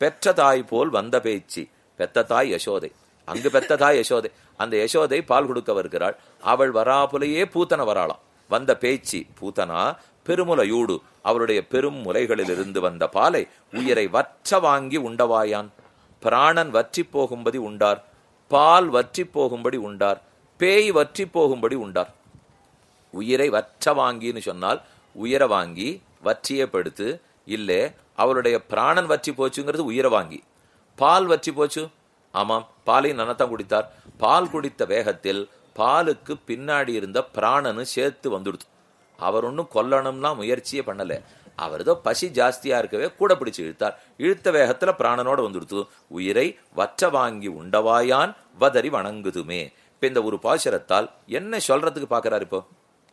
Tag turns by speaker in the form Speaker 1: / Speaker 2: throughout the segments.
Speaker 1: பெற்ற தாய் போல் வந்த பேச்சு பெத்த தாய் யசோதை அங்கு பெத்த தாய் யசோதை அந்த யசோதை பால் கொடுக்க வருகிறாள் அவள் வராப்புலையே பூத்தன வராளாம் வந்த பேச்சு பூத்தனா பெருமுலையூடு அவளுடைய பெரும் முலைகளிலிருந்து வந்த பாலை உயிரை வற்ற வாங்கி உண்டவாயான் பிராணன் வற்றி போகும்படி உண்டார் பால் வற்றி போகும்படி உண்டார் பேய் வற்றி போகும்படி உண்டார் உயிரை வற்ற வாங்கின்னு சொன்னால் உயிரை வாங்கி வற்றியே படுத்து இல்லே அவளுடைய பிராணன் வற்றி போச்சுங்கிறது உயிரை வாங்கி பால் வற்றி போச்சு ஆமாம் பாலையும் நன்னத்தான் குடித்தார் பால் குடித்த வேகத்தில் பாலுக்கு பின்னாடி இருந்த பிராணனு சேர்த்து வந்துடுது அவர் ஒன்றும் கொல்லணும்லாம் முயற்சியே பண்ணல அவர் ஏதோ பசி ஜாஸ்தியா இருக்கவே கூட பிடிச்சு இழுத்தார் இழுத்த வேகத்துல பிராணனோட வந்துடுத்து உயிரை வற்ற வாங்கி உண்டவாயான் வதறி வணங்குதுமே இப்ப இந்த ஒரு பாசுரத்தால் என்ன சொல்றதுக்கு பாக்குறாரு இப்போ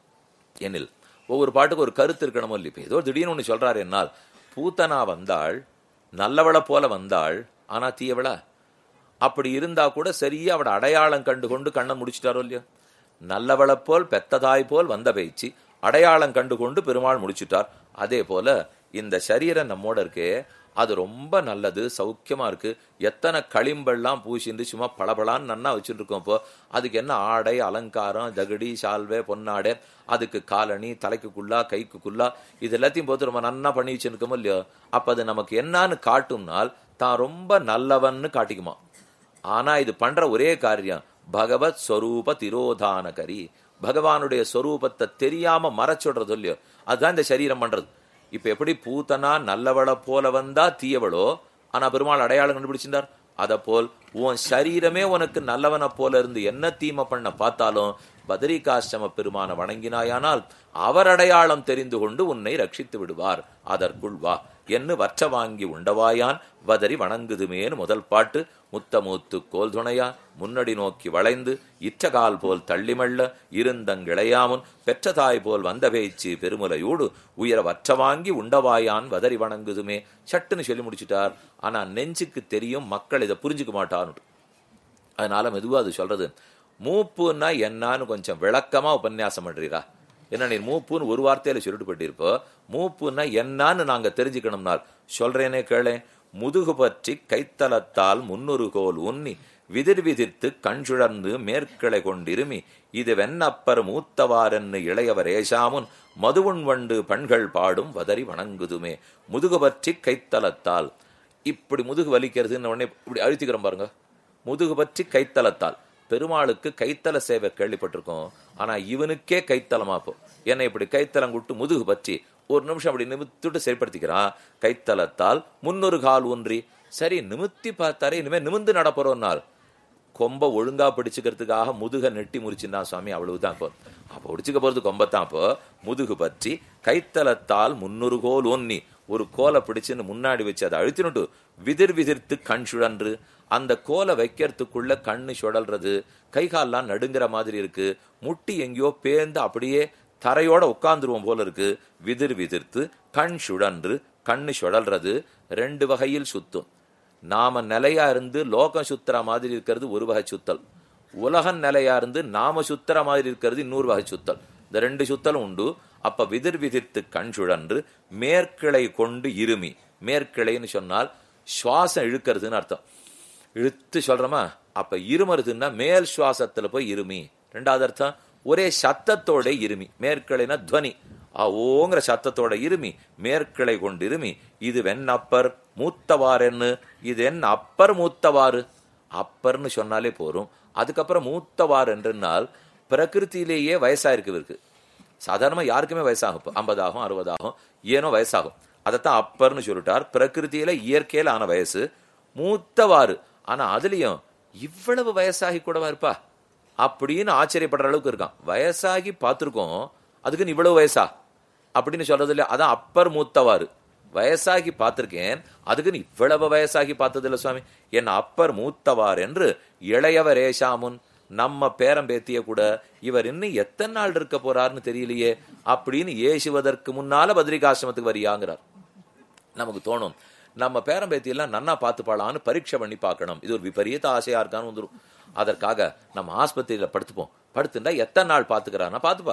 Speaker 1: எனில் ஒவ்வொரு பாட்டுக்கு ஒரு கருத்து இருக்கணுமோ இல்லையா இப்ப ஏதோ திடீர்னு ஒண்ணு சொல்றாரு என்னால் பூத்தனா வந்தாள் நல்லவளை போல வந்தாள் ஆனா தீயவளா அப்படி இருந்தா கூட சரியா அவட அடையாளம் கண்டு கொண்டு கண்ணை முடிச்சிட்டாரோ இல்லையோ நல்லவளை போல் பெத்ததாய் போல் வந்த பேச்சு அடையாளம் கண்டு கொண்டு பெருமாள் முடிச்சிட்டார் அதே போல இந்த சரீரம் நம்மோட இருக்கே அது ரொம்ப நல்லது சௌக்கியமா இருக்கு எத்தனை களிம்பெல்லாம் பூசிந்து சும்மா பளபளான்னு நன்னா வச்சுட்டு இருக்கோம் இப்போ அதுக்கு என்ன ஆடை அலங்காரம் ஜகடி சால்வை பொன்னாடை அதுக்கு காலணி தலைக்குக்குள்ளா கைக்குக்குள்ளா இது எல்லாத்தையும் போட்டு ரொம்ப நன்னா பண்ணி வச்சிருக்கோமோ இல்லையோ அப்ப அது நமக்கு என்னன்னு காட்டும்னால் தான் ரொம்ப நல்லவன்னு காட்டிக்குமா ஆனா இது பண்ற ஒரே காரியம் பகவத் ஸ்வரூப திரோதானகரி பகவானுடைய ஸ்வரூபத்தை தெரியாம மறைச்சுடுறது இல்லையோ அதுதான் இந்த சரீரம் பண்றது இப்ப எப்படி பூத்தனா நல்லவளை போல வந்தா தீயவளோ ஆனா பெருமாள் அடையாளம் கண்டுபிடிச்சிருந்தார் அத போல் உன் சரீரமே உனக்கு நல்லவனை போல இருந்து என்ன தீமை பண்ண பார்த்தாலும் பதரிகாசிரம பெருமான வணங்கினாயானால் அவர் அடையாளம் தெரிந்து கொண்டு உன்னை ரட்சித்து விடுவார் அதற்குள் வா என்று வற்ற வாங்கி உண்டவாயான் வதறி வணங்குதுமேன்னு முதல் பாட்டு முத்தமூத்து கோல் துணையா முன்னடி நோக்கி வளைந்து இற்றகால் போல் தள்ளிமள்ள இருந்தங்கிளையாமுன் பெற்ற தாய் போல் வந்த பேச்சு பெருமுலையூடு உயர வற்ற வாங்கி உண்டவாயான் வதறி வணங்குதுமே சட்டுன்னு சொல்லி முடிச்சிட்டார் ஆனா நெஞ்சுக்கு தெரியும் மக்கள் இதை புரிஞ்சுக்க மாட்டான்னு அதனால மெதுவா அது சொல்றது மூப்புன்னா என்னான்னு கொஞ்சம் விளக்கமா உபன்யாசம் பண்றீரா என்ன நீ மூப்புன்னு ஒரு வார்த்தையில சொல்லிட்டு போட்டிருப்போ மூப்புன்னா என்னான்னு நாங்க தெரிஞ்சுக்கணும்னால் சொல்றேனே கேளே முதுகு பற்றி கைத்தலத்தால் முன்னொரு கோல் உன்னி விதிர் விதிர்த்து கண் சுழர்ந்து மேற்கிளை கொண்டிருமி இது வெண்ணப்பர் மூத்தவாரென்னு இளையவர் ஏசாமுன் மதுவுண் வண்டு பண்கள் பாடும் வதறி வணங்குதுமே முதுகு பற்றி கைத்தலத்தால் இப்படி முதுகு வலிக்கிறதுன்னு உடனே இப்படி அழுத்திக்கிறோம் பாருங்க முதுகு பற்றி கைத்தலத்தால் பெருமாளுக்கு கைத்தல சேவை கேள்விப்பட்டிருக்கோம் ஆனா இவனுக்கே கைத்தலமா போ என்னை இப்படி கைத்தலம் கூட்டு முதுகு பற்றி ஒரு நிமிஷம் அப்படி நிமித்துட்டு சரிப்படுத்திக்கிறான் கைத்தலத்தால் முன்னொரு கால் ஒன்றி சரி நிமித்தி பார்த்தாரே இனிமே நிமிந்து நடப்போறோம்னால் கொம்ப ஒழுங்கா பிடிச்சுக்கிறதுக்காக முதுக நெட்டி முறிச்சுன்னா சுவாமி அவ்வளவுதான் இப்போ அப்போ பிடிச்சுக்க போறது கொம்பத்தான் இப்போ முதுகு பற்றி கைத்தலத்தால் முன்னொரு கோல் ஒன்னி ஒரு கோலை பிடிச்சுன்னு முன்னாடி வச்சு அதை அழுத்தினுட்டு விதிர் விதிர்த்து கண் சுழன்று அந்த கோலை வைக்கிறதுக்குள்ள கண்ணு சுழல்றது கை கால்லாம் நடுங்கிற மாதிரி இருக்கு முட்டி எங்கேயோ பேந்து அப்படியே தரையோட உட்கார்ந்துருவோம் போல இருக்கு விதிர் விதிர்த்து கண் சுழன்று கண்ணு சுழல்றது ரெண்டு வகையில் சுத்தும் நாம நிலையா இருந்து லோகம் சுத்துற மாதிரி இருக்கிறது ஒரு வகை சுத்தல் உலகம் நிலையா இருந்து நாம சுத்துற மாதிரி இருக்கிறது இன்னொரு வகை சுத்தல் இந்த ரெண்டு சுத்தலும் உண்டு அப்ப விதிர் விதிர்த்து கண் சுழன்று மேற்கிளை கொண்டு இருமி மேற்கிளைன்னு சொன்னால் சுவாசம் இழுக்கிறதுன்னு அர்த்தம் இழுத்து சொல்றோமா அப்ப இருமருதுன்னா மேல் சுவாசத்துல போய் இருமி ரெண்டாவது அர்த்தம் ஒரே சத்தத்தோட இருமி மேற்கிளைனா துவனி ஓங்கிற சத்தத்தோட இருமி மேற்கிளை கொண்டு இருமி இது வெண்ணப்பர் மூத்தவாரென்னு இது என்ன அப்பர் மூத்தவாறு அப்பர்னு சொன்னாலே போரும் அதுக்கப்புறம் மூத்தவார் என்றால் பிரகிருத்திலேயே வயசாயிருக்கு இவருக்கு சாதாரணமா யாருக்குமே வயசாகும் ஐம்பதாகும் அறுபதாகும் ஏனோ வயசாகும் அதைத்தான் அப்பர்னு சொல்லிட்டார் பிரகிருத்தியில இயற்கையில ஆன வயசு மூத்தவாறு ஆனா அதுலயும் இவ்வளவு வயசாகி கூடவா இருப்பா அப்படின்னு ஆச்சரியப்படுற அளவுக்கு இருக்கான் வயசாகி பார்த்திருக்கோம் அதுக்குன்னு இவ்வளவு வயசா அப்படின்னு சொல்றது இல்ல அதான் அப்பர் மூத்தவாறு வயசாகி பார்த்திருக்கேன் அதுக்குன்னு இவ்வளவு வயசாகி பார்த்தது இல்ல சுவாமி என் அப்பர் மூத்தவார் என்று இளையவர் ஏசாமுன் நம்ம பேரம்பேத்திய கூட இவர் இன்னும் எத்தனை நாள் இருக்க போறாருன்னு தெரியலையே அப்படின்னு ஏசுவதற்கு முன்னால பத்ரிகாசிரமத்துக்கு வரியாங்கிறார் நமக்கு தோணும் நம்ம பேரம்பேத்தி எல்லாம் நன்னா பார்த்துப்பாளான்னு பரீட்சை பண்ணி பார்க்கணும் இது ஒரு விபரீத ஆசையா இருக்கான்னு வந்துடும் அதற்காக நம்ம ஆஸ்பத்திரியில படுத்துப்போம் படுத்துட்டா எத்தனை நாள் பாத்துக்கிறான்னா பாத்துப்பா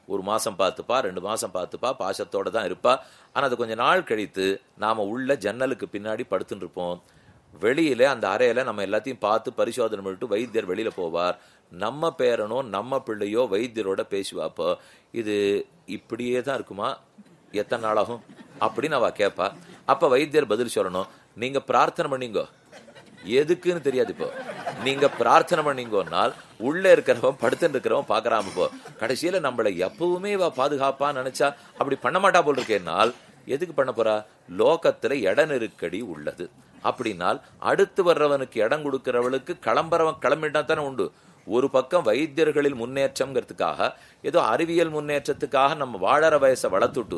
Speaker 1: ஒரு மாசம் பார்த்துப்பா ரெண்டு மாசம் பார்த்துப்பா பாசத்தோட தான் இருப்பா ஆனா அது கொஞ்ச நாள் கழித்து நாம உள்ள ஜன்னலுக்கு பின்னாடி படுத்துட்டு இருப்போம் வெளியில அந்த அறையில நம்ம எல்லாத்தையும் பார்த்து பரிசோதனை பண்ணிட்டு வைத்தியர் வெளியில போவார் நம்ம பேரனோ நம்ம பிள்ளையோ வைத்தியரோட பேசுவாப்போ இது இப்படியே தான் இருக்குமா எத்தனை நாளாகும் அப்படின்னு அவ கேட்பா அப்ப வைத்தியர் பதில் சொல்லணும் நீங்க பிரார்த்தனை பண்ணீங்கோ எதுக்குன்னு தெரியாது இப்போ நீங்க பிரார்த்தனை பண்ணீங்கன்னால் உள்ள இருக்கிறவன் படுத்துட்டு இருக்கிறவன் பாக்குறாம இப்போ கடைசியில நம்மள எப்பவுமே இவ பாதுகாப்பா நினைச்சா அப்படி பண்ண மாட்டா போல் இருக்கேனால் எதுக்கு பண்ண போறா லோகத்துல இட நெருக்கடி உள்ளது அப்படின்னால் அடுத்து வர்றவனுக்கு இடம் கொடுக்கிறவளுக்கு கிளம்புறவன் கிளம்பிட்டா தானே உண்டு ஒரு பக்கம் வைத்தியர்களில் முன்னேற்றம்ங்கிறதுக்காக ஏதோ அறிவியல் முன்னேற்றத்துக்காக நம்ம வாழற வயசை வளர்த்துட்டு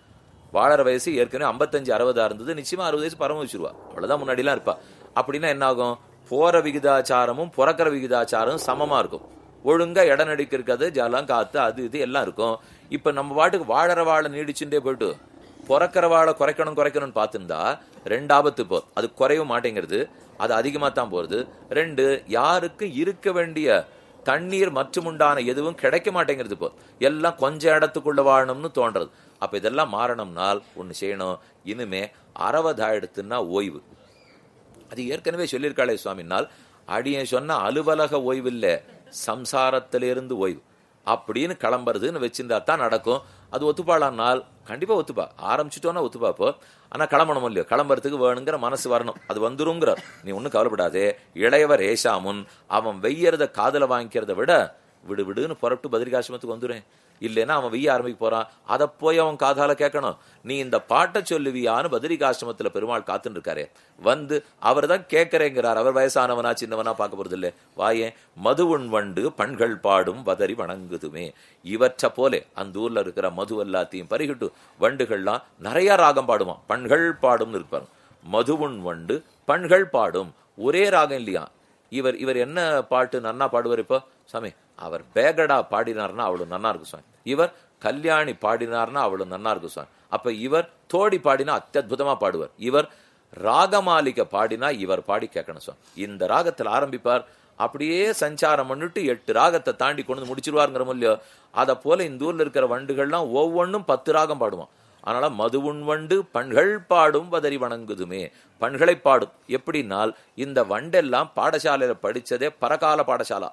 Speaker 1: வாழற வயசு ஏற்கனவே ஐம்பத்தஞ்சு அறுபதா இருந்தது நிச்சயமா அறுபது வயசு பரம வச்சிருவா அவ்வளவுதான் முன்னாடிலாம் இருப்பா அப்படின்னா என்ன ஆகும் போற விகிதாச்சாரமும் பிறக்கிற விகிதாச்சாரமும் சமமா இருக்கும் ஒழுங்கா இடம் நடிக்க இருக்காது ஜலம் காத்து அது இது எல்லாம் இருக்கும் இப்ப நம்ம பாட்டுக்கு வாழற வாழ நீடிச்சுட்டே போயிட்டு பிறக்கிற வாழை குறைக்கணும் குறைக்கணும்னு பார்த்துருந்தா ரெண்டு ஆபத்து போ அது குறையவும் மாட்டேங்கிறது அது அதிகமா தான் போறது ரெண்டு யாருக்கும் இருக்க வேண்டிய தண்ணீர் மற்றும் உண்டான எதுவும் கிடைக்க மாட்டேங்கிறது இப்போ எல்லாம் கொஞ்ச இடத்துக்குள்ள வாழணும்னு தோன்றது அப்ப இதெல்லாம் மாறணும்னால் ஒண்ணு செய்யணும் இனிமே அறவதாயிடுத்துன்னா ஓய்வு அது ஏற்கனவே சொல்லியிருக்காளே சுவாமினால் அடியன் சொன்ன அலுவலக ஓய்வு இல்ல சம்சாரத்திலிருந்து ஓய்வு அப்படின்னு கிளம்புறதுன்னு வச்சிருந்தா தான் நடக்கும் அது ஒத்துப்பாளானால் கண்டிப்பா ஒத்துப்பா ஆரம்பிச்சிட்டோன்னா ஒத்துப்பா இப்போ ஆனா கிளம்பணும் இல்லையோ கிளம்புறதுக்கு வேணுங்கிற மனசு வரணும் அது வந்துருங்கிற நீ ஒன்னும் கவலைப்படாதே இளையவர் ஏசாமுன் அவன் வெய்யறத காதல வாங்கிக்கிறத விட விடு விடுன்னு புறப்பட்டு பதிரிகாசிரமத்துக்கு வந்துடுறேன் இல்லைன்னா அவன் வெய்ய ஆரம்பிக்க போறான் அதை போய் அவன் காதால கேட்கணும் நீ இந்த பாட்டை சொல்லுவியான்னு பதிரிகாசிரமத்துல பெருமாள் காத்துன்னு இருக்காரே வந்து அவர் தான் கேட்கறேங்கிறார் அவர் வயசானவனா சின்னவனா பார்க்க போறது இல்ல வாயே மதுவுண் வண்டு பண்கள் பாடும் வதறி வணங்குதுமே இவற்றை போலே அந்த ஊர்ல இருக்கிற மது எல்லாத்தையும் பருகிட்டு வண்டுகள்லாம் நிறைய ராகம் பாடுவான் பண்கள் பாடும்னு இருப்பாங்க மதுவுண் வண்டு பண்கள் பாடும் ஒரே ராகம் இல்லையா இவர் இவர் என்ன பாட்டு நன்னா பாடுவார் இப்போ சாமி அவர் பேகடா பாடினார்னா அவ்வளவு நன்னா இருக்கும் சுவாமி இவர் கல்யாணி பாடினார்னா அவ்வளவு நன்னா இருக்கும் சுவாமி அப்ப இவர் தோடி பாடினா அத்தியுதமா பாடுவார் இவர் ராகமாலிக பாடினா இவர் பாடி கேட்கணும் சுவாமி இந்த ராகத்துல ஆரம்பிப்பார் அப்படியே சஞ்சாரம் பண்ணிட்டு எட்டு ராகத்தை தாண்டி கொண்டு வந்து முடிச்சிருவாருங்கிற இல்லையோ அதை போல இந்த ஊர்ல இருக்கிற வண்டுகள்லாம் ஒவ்வொன்றும் பத்து ராகம் பாடுவான் அதனால மதுவுண் வண்டு பண்கள் பாடும் வதறி வணங்குதுமே பண்களை பாடும் எப்படின்னால் இந்த வண்டெல்லாம் பாடசாலையில படிச்சதே பரகால பாடசாலா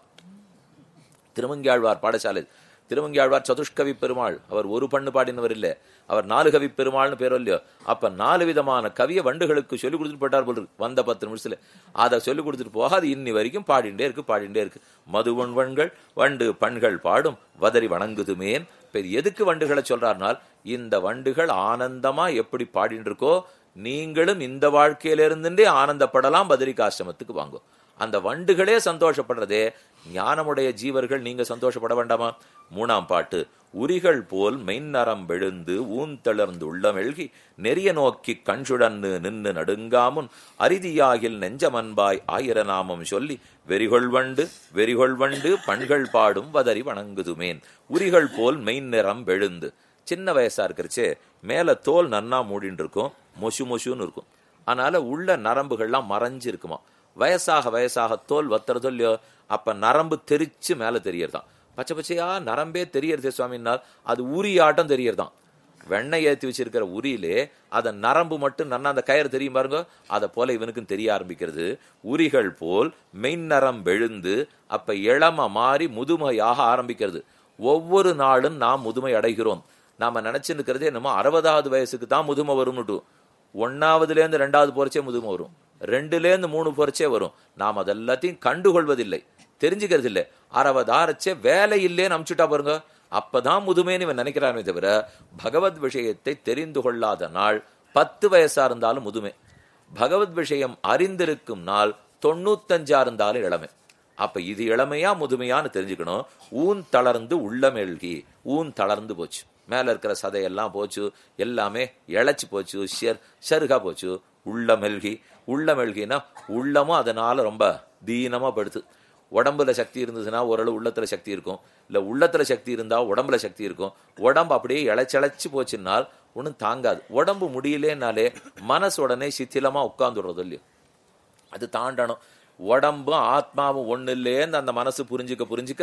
Speaker 1: திருமங்கியாழ்வார் பாடசாலை திருமங்கியாழ்வார் சதுஷ்கவி பெருமாள் அவர் ஒரு பண்ணு பாடினவர் இல்ல அவர் நாலு கவி பெருமாள்னு பேரோ இல்லையோ அப்ப நாலு விதமான கவிய வண்டுகளுக்கு சொல்லி கொடுத்துட்டு போட்டார் போல் இருக்கு. வந்த பத்து நிமிஷத்துல அதை சொல்லி கொடுத்துட்டு போக அது இன்னி வரைக்கும் பாடிண்டே இருக்கு பாடிண்டே இருக்கு மதுவன் வண்கள் வண்டு பண்கள் பாடும் வதறி வணங்குதுமேன் இப்ப இது எதுக்கு வண்டுகளை சொல்றார்னால் இந்த வண்டுகள் ஆனந்தமா எப்படி பாடிட்டு இருக்கோ நீங்களும் இந்த வாழ்க்கையில இருந்துட்டே ஆனந்தப்படலாம் பதரிகாசிரமத்துக்கு வாங்கும் அந்த வண்டுகளே சந்தோஷப்படுறதே ஞானமுடைய ஜீவர்கள் நீங்க சந்தோஷப்பட வேண்டாமா மூணாம் பாட்டு உரிகள் போல் மெய்நரம் வெழுந்து ஊந்தளர்ந்து உள்ளமெழ்கி நெறிய நோக்கி கண்சுடன்னு நின்னு நடுங்காமுன் அரிதியாகில் நெஞ்சமன்பாய் ஆயிர நாமம் சொல்லி வெறிகொள் வண்டு வெறிகொள் வண்டு பண்கள் பாடும் வதறி வணங்குதுமேன் உரிகள் போல் மெய்நிறம் வெழுந்து சின்ன வயசா இருக்கிறச்சே மேல தோல் நன்னா மூடின்னு இருக்கும் மொசு மொசுன்னு இருக்கும் அதனால உள்ள நரம்புகள்லாம் மறைஞ்சு இருக்குமா வயசாக வயசாக தோல் வத்துறதோ இல்லையோ அப்ப நரம்பு தெரிச்சு மேல தெரியறதாம் பச்சை பச்சையா நரம்பே தெரியறதே சுவாமினால் அது உரி ஆட்டம் தெரியறதாம் வெண்ணெய் ஏத்தி வச்சிருக்கிற உரியிலே அத நரம்பு மட்டும் நன்னா அந்த கயிறு தெரியும் பாருங்க அத போல இவனுக்கும் தெரிய ஆரம்பிக்கிறது உரிகள் போல் மெய்நரம் வெழுந்து அப்ப இளம மாறி முதுமையாக ஆரம்பிக்கிறது ஒவ்வொரு நாளும் நாம் முதுமை அடைகிறோம் நாம நினைச்சு இருக்கிறதே என்னமோ அறுபதாவது வயசுக்கு தான் முதுமை வரும்னுட்டு ஒன்னாவதுல இருந்து ரெண்டாவது போறச்சே முதுமை வரும் ரெண்டுல இருந்து மூணு போறச்சே வரும் நாம் அதெல்லாத்தையும் கண்டுகொள்வதில்லை தெரிஞ்சுக்கிறது இல்லை அறுபது ஆறச்சே வேலை இல்லேன்னு அமுச்சுட்டா பாருங்க அப்பதான் முதுமைன்னு இவன் நினைக்கிறானே தவிர பகவத் விஷயத்தை தெரிந்து கொள்ளாத நாள் பத்து வயசா இருந்தாலும் முதுமை பகவத் விஷயம் அறிந்திருக்கும் நாள் தொண்ணூத்தஞ்சா இருந்தாலும் இளமை அப்ப இது இளமையா முதுமையான்னு தெரிஞ்சுக்கணும் ஊன் தளர்ந்து உள்ளமெழ்கி ஊன் தளர்ந்து போச்சு மேல இருக்கிற சதையெல்லாம் போச்சு எல்லாமே இழைச்சு போச்சு ஷர் ஷருகா போச்சு உள்ள மெல்கி உள்ள மெல்கினா உள்ளமும் அதனால ரொம்ப தீனமா படுத்து உடம்புல சக்தி இருந்ததுன்னா ஓரளவு உள்ளத்துல சக்தி இருக்கும் இல்ல உள்ளத்துல சக்தி இருந்தா உடம்புல சக்தி இருக்கும் உடம்பு அப்படியே இழைச்சழைச்சு போச்சுன்னால் ஒன்றும் தாங்காது உடம்பு முடியலேனாலே மனசு உடனே சித்திலமா உட்கார்ந்துடுறது இல்லையோ அது தாண்டணும் உடம்பும் ஆத்மாவும் ஒண்ணு இல்லேன்னு அந்த மனசு புரிஞ்சுக்க புரிஞ்சுக்க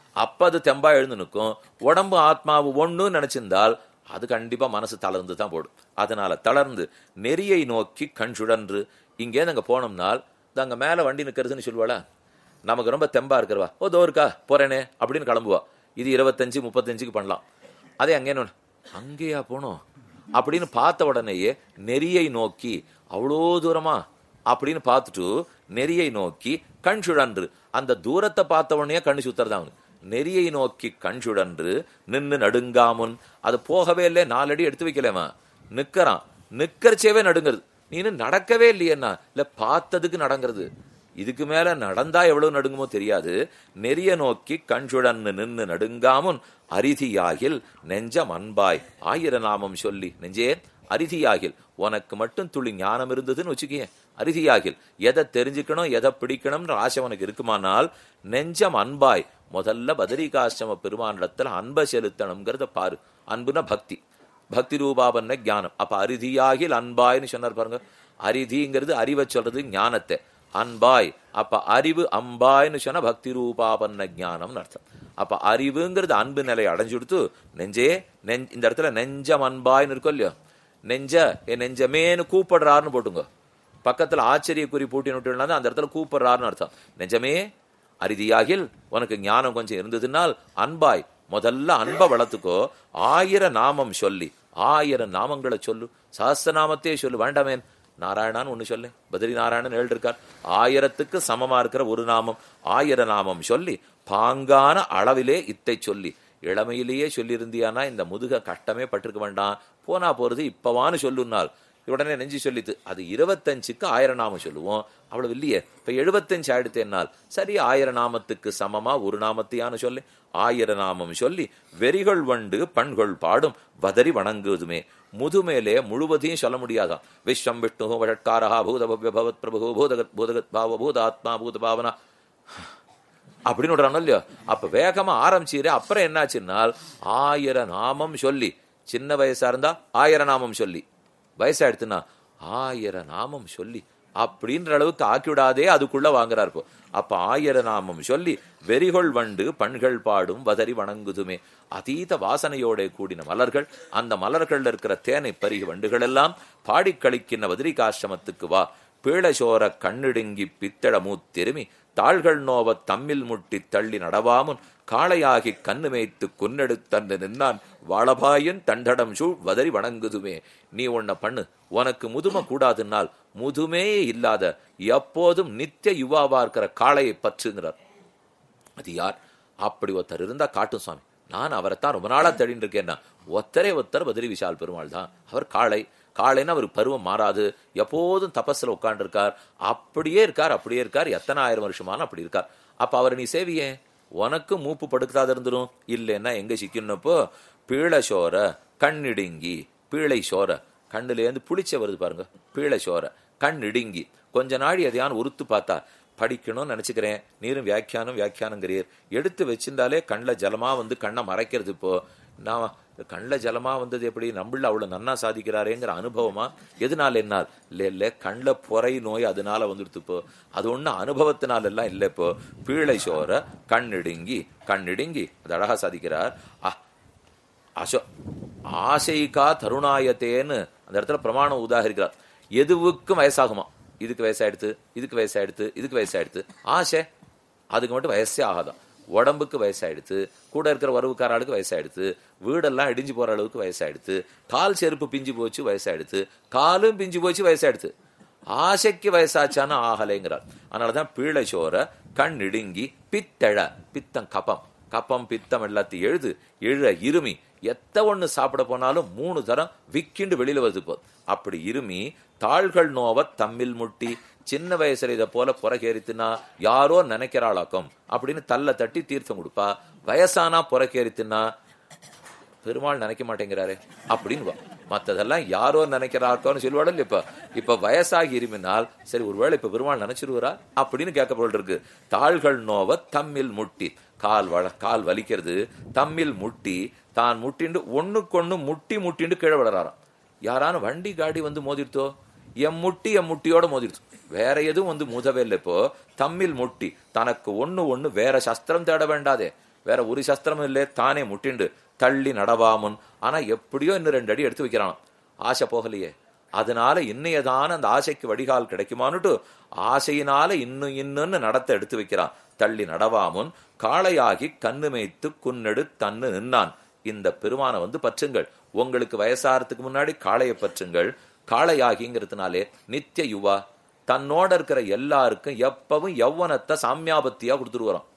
Speaker 1: அப்ப அது தெம்பா எழுந்து நிற்கும் உடம்பு ஆத்மாவு ஒண்ணுன்னு நினைச்சிருந்தால் அது கண்டிப்பா மனசு தளர்ந்து தான் போடும் அதனால தளர்ந்து நெறியை நோக்கி கண் சுழன்று இங்கே அங்க போனோம்னால் இது அங்க மேல வண்டி நிக்கிறதுன்னு சொல்லுவாளா நமக்கு ரொம்ப தெம்பா இருக்கிறவா ஓ தோ இருக்கா போறேனே அப்படின்னு கிளம்புவா இது இருபத்தஞ்சு முப்பத்தஞ்சுக்கு பண்ணலாம் அதே அங்கே என்ன அங்கேயா போனோம் அப்படின்னு பார்த்த உடனேயே நெறியை நோக்கி அவ்வளோ தூரமா அப்படின்னு பார்த்துட்டு நெறியை நோக்கி கண் சுழன்று அந்த தூரத்தை பார்த்த உடனே கண்ணு சுத்துறதா அவனுக்கு நெறியை நோக்கி கண் சுழன்று நின்னு நடுங்காமுன் அது போகவே இல்லை நாலடி எடுத்து வைக்கலாமா நிக்கிறான் நிக்கறச்சேவே நடுங்கிறது நீனு நடக்கவே இல்லையேன்னா இல்ல பார்த்ததுக்கு நடங்கிறது இதுக்கு மேல நடந்தா எவ்வளவு நடுங்குமோ தெரியாது நெறிய நோக்கி கண்சுழன்னு நின்னு நடுங்காமுன் அரிதியாகில் நெஞ்சம் அன்பாய் ஆயிர நாமம் சொல்லி நெஞ்சே அரிதியாகில் உனக்கு மட்டும் துளி ஞானம் இருந்ததுன்னு வச்சுக்கே அரிதியாகில் எதை தெரிஞ்சுக்கணும் எதை பிடிக்கணும்ன்ற ஆசை உனக்கு இருக்குமானால் நெஞ்சம் அன்பாய் முதல்ல பதரிகாசிரம பெருமானிடத்துல அன்பை செலுத்தணுங்கிறத பாரு அன்புனா பக்தி பக்தி ரூபாபன்ன ஞானம் அப்ப அரிதியாகில் அன்பாய்னு சொன்னார் பாருங்க அரிதிங்கிறது அறிவை சொல்றது ஞானத்தை அன்பாய் அப்ப அறிவு அம்பாய்னு சொன்னா பக்தி ரூபாபன்ன ஞானம்னு அர்த்தம் அப்ப அறிவுங்கிறது அன்பு நிலை அடைஞ்சுடுத்து நெஞ்சே நெஞ் இந்த இடத்துல நெஞ்சம் அன்பாய்னு இருக்கும் இல்லையோ நெஞ்ச என் நெஞ்சமேன்னு கூப்பிடுறாருன்னு போட்டுங்க பக்கத்துல ஆச்சரிய குறி பூட்டின்னு அந்த இடத்துல கூப்பிடுறாருன்னு அர்த்தம் நெஞ்சமே அரிதியாகில் உனக்கு ஞானம் கொஞ்சம் இருந்ததுனால் அன்பாய் முதல்ல அன்பை வளர்த்துக்கோ ஆயிரம் நாமம் சொல்லி ஆயிரம் நாமங்களை சொல்லு சஹஸ்ரநாமத்தையே சொல்லு வேண்டாமேன் நாராயணான்னு ஒண்ணு சொல்லு பத்ரி நாராயணன் ஏழு இருக்கார் ஆயிரத்துக்கு சமமா இருக்கிற ஒரு நாமம் ஆயிர நாமம் சொல்லி பாங்கான அளவிலே இத்தை சொல்லி இளமையிலேயே சொல்லியிருந்தியானா இந்த முதுக கட்டமே பட்டிருக்க வேண்டாம் போனா போறது இப்பவான்னு சொல்லுனால் உடனே நெஞ்சு சொல்லித்து அது இருபத்தஞ்சுக்கு ஆயிரம் நாமம் சொல்லுவோம் அவ்வளவு இல்லையே இப்ப எழுபத்தஞ்சு ஆயிடுத்து என்னால் சரி ஆயிரம் நாமத்துக்கு சமமா ஒரு நாமத்தையான்னு சொல்லி ஆயிர நாமம் சொல்லி வெறிகள் வண்டு பண்கள் பாடும் வதறி வணங்குவதுமே முதுமேலே முழுவதையும் சொல்ல முடியாதான் விஸ்வம் விஷ்ணு வழட்காரா பூத பவ்ய பவத் பிரபு பூதகத் பூதகத் பாவ பூத ஆத்மா பூத பாவனா அப்படின்னு விடுறானோ இல்லையோ அப்ப வேகமா ஆரம்பிச்சீரு அப்புறம் என்னாச்சுன்னால் ஆயிரம் நாமம் சொல்லி சின்ன வயசா இருந்தா ஆயிரம் நாமம் சொல்லி வயசாயிடுத்துனா ஆயிரம் நாமம் சொல்லி அப்படின்ற அளவுக்கு ஆக்கிவிடாதே அதுக்குள்ள வாங்குறாரு இப்போ அப்ப ஆயிர நாமம் சொல்லி வெறிகொள் வண்டு பண்கள் பாடும் வதறி வணங்குதுமே அதீத வாசனையோட கூடின மலர்கள் அந்த மலர்கள்ல இருக்கிற தேனை பருகி வண்டுகள் எல்லாம் பாடி கழிக்கின்ற வதிரிகாசிரமத்துக்கு வா பீழசோர கண்ணிடுங்கி பித்தள மூத்திருமி தாள்கள் நோவ தம்மில் முட்டி தள்ளி நடவாமுன் காளையாகி கண்ணு மேய்த்து குன்னெடுத்தன்று நின்னான் வாழபாயன் தண்டடம் சூழ் வதறி வணங்குதுமே நீ உன்னை பண்ணு உனக்கு முதுமை கூடாதுன்னால் முதுமையே இல்லாத எப்போதும் நித்திய யுவாவா இருக்கிற காளையை பற்றுங்கிறார் அது யார் அப்படி ஒருத்தர் இருந்தா காட்டும் சுவாமி நான் அவரைத்தான் ரொம்ப நாளா தேடிட்டு இருக்கேன்னா ஒத்தரே ஒத்தர் பத்ரி விஷால் பெருமாள் தான் அவர் காளை காளைன்னா அவருக்கு பருவம் மாறாது எப்போதும் தபஸ்ல உட்கார்ந்து அப்படியே இருக்கார் அப்படியே இருக்கார் எத்தனை ஆயிரம் வருஷமான அப்படி இருக்கார் அப்ப அவர் நீ சேவியே உனக்கு மூப்பு படுக்காத இருந்துரும் இல்லைன்னா எங்க சிக்கணுப்போ பீழ சோர கண்ணிடுங்கி பீழை சோர கண்ணுல இருந்து புளிச்ச வருது பாருங்க பீழை சோர கண் இடுங்கி கொஞ்ச நாடி எதையான்னு உறுத்து பார்த்தா படிக்கணும்னு நினைச்சுக்கிறேன் நீரும் வியாக்கியானம் வியாக்கியானங்கிறீர் எடுத்து வச்சிருந்தாலே கண்ணில் ஜலமா வந்து கண்ணை மறைக்கிறது இப்போ நான் கண்ணில் ஜலமா வந்தது எப்படி நம்மள அவ்வளவு நன்னா சாதிக்கிறாரேங்கிற அனுபவமா எதனால என்னால் இல்ல இல்ல கண்ணில் பொறை நோய் அதனால வந்துடுத்து இப்போ அது ஒண்ணு அனுபவத்தினால எல்லாம் இல்ல இப்போ பீழை சோர கண்ணிடுங்கி கண்ணிடுங்கி அது அழகா சாதிக்கிறார் அசோ ஆசைக்கா தருணாயத்தேன்னு அந்த இடத்துல பிரமாணம் உதாகரிக்கிறார் எதுவுக்கும் வயசாகுமா இதுக்கு வயசாயிடுத்து இதுக்கு வயசாயிடுத்து இதுக்கு வயசாயிடுத்து ஆசை அதுக்கு மட்டும் வயசே ஆகாதான் உடம்புக்கு வயசாயிடுத்து கூட இருக்கிற வரவுக்காராளுக்கு வயசாயிடுத்து வீடெல்லாம் இடிஞ்சு போற அளவுக்கு வயசாயிடுத்து கால் செருப்பு பிஞ்சு போச்சு வயசாயிடுத்து காலும் பிஞ்சு போச்சு வயசாயிடுத்து ஆசைக்கு வயசாச்சான்னு ஆகலைங்கிறார் அதனாலதான் பீழை சோர கண் இடுங்கி பித்தழ பித்தம் கப்பம் கப்பம் பித்தம் எல்லாத்தையும் எழுது எழு இருமி எத்த ஒண்ணு சாப்பிட போனாலும் மூணு தரம் விக்கிண்டு வெளியில வருது போ அப்படி இருமி தாள்கள் நோவ தம்மில் முட்டி சின்ன வயசுல இதை போல புறக்கேறித்துனா யாரோ நினைக்கிறாளாக்கும் அப்படின்னு தள்ள தட்டி தீர்த்தம் கொடுப்பா வயசானா புறக்கேறித்துனா பெருமாள் நினைக்க மாட்டேங்கிறாரே அப்படின்னு மத்ததெல்லாம் யாரோ நினைக்கிறார்க்கோன்னு சொல்லுவாடல் இப்ப இப்ப வயசாகி இருமினால் சரி ஒருவேளை இப்ப பெருமாள் நினைச்சிருவாரா அப்படின்னு கேட்கப்பட்டு இருக்கு தாள்கள் நோவ தம்மில் முட்டி கால் வள கால் வலிக்கிறது தம்மில் முட்டி தான் முட்டிண்டு ஒண்ணுக்கொண்ணு முட்டி முட்டிண்டு கீழே விடுறாராம் யாரான வண்டி காடி வந்து மோதிருத்தோ எம் முட்டி எம் முட்டியோட மோதிருத்து வேற எதுவும் வந்து முதவே இல்லை இப்போ தம்மில் முட்டி தனக்கு ஒண்ணு ஒண்ணு வேற சஸ்திரம் தேட வேண்டாதே வேற ஒரு சஸ்திரமும் இல்லை தானே முட்டிண்டு தள்ளி நடவாமுன் ஆனா எப்படியோ இன்னும் ரெண்டு அடி எடுத்து வைக்கிறான் ஆசை போகலையே அதனால இன்னையதான அந்த ஆசைக்கு வடிகால் கிடைக்குமான்னுட்டு ஆசையினால இன்னும் இன்னும்னு நடத்த எடுத்து வைக்கிறான் தள்ளி நடவாமுன் காளையாகி கண்ணு மேய்த்து குன்னெடு தன்னு நின்னான் இந்த பெருமானை வந்து பற்றுங்கள் உங்களுக்கு வயசாறதுக்கு முன்னாடி காளையை பற்றுங்கள் காளையாகிங்கிறதுனாலே நித்திய யுவா தன்னோட இருக்கிற எல்லாருக்கும் எப்பவும் யௌவனத்தை சாமியாபத்தியா கொடுத்துட்டு வரோம்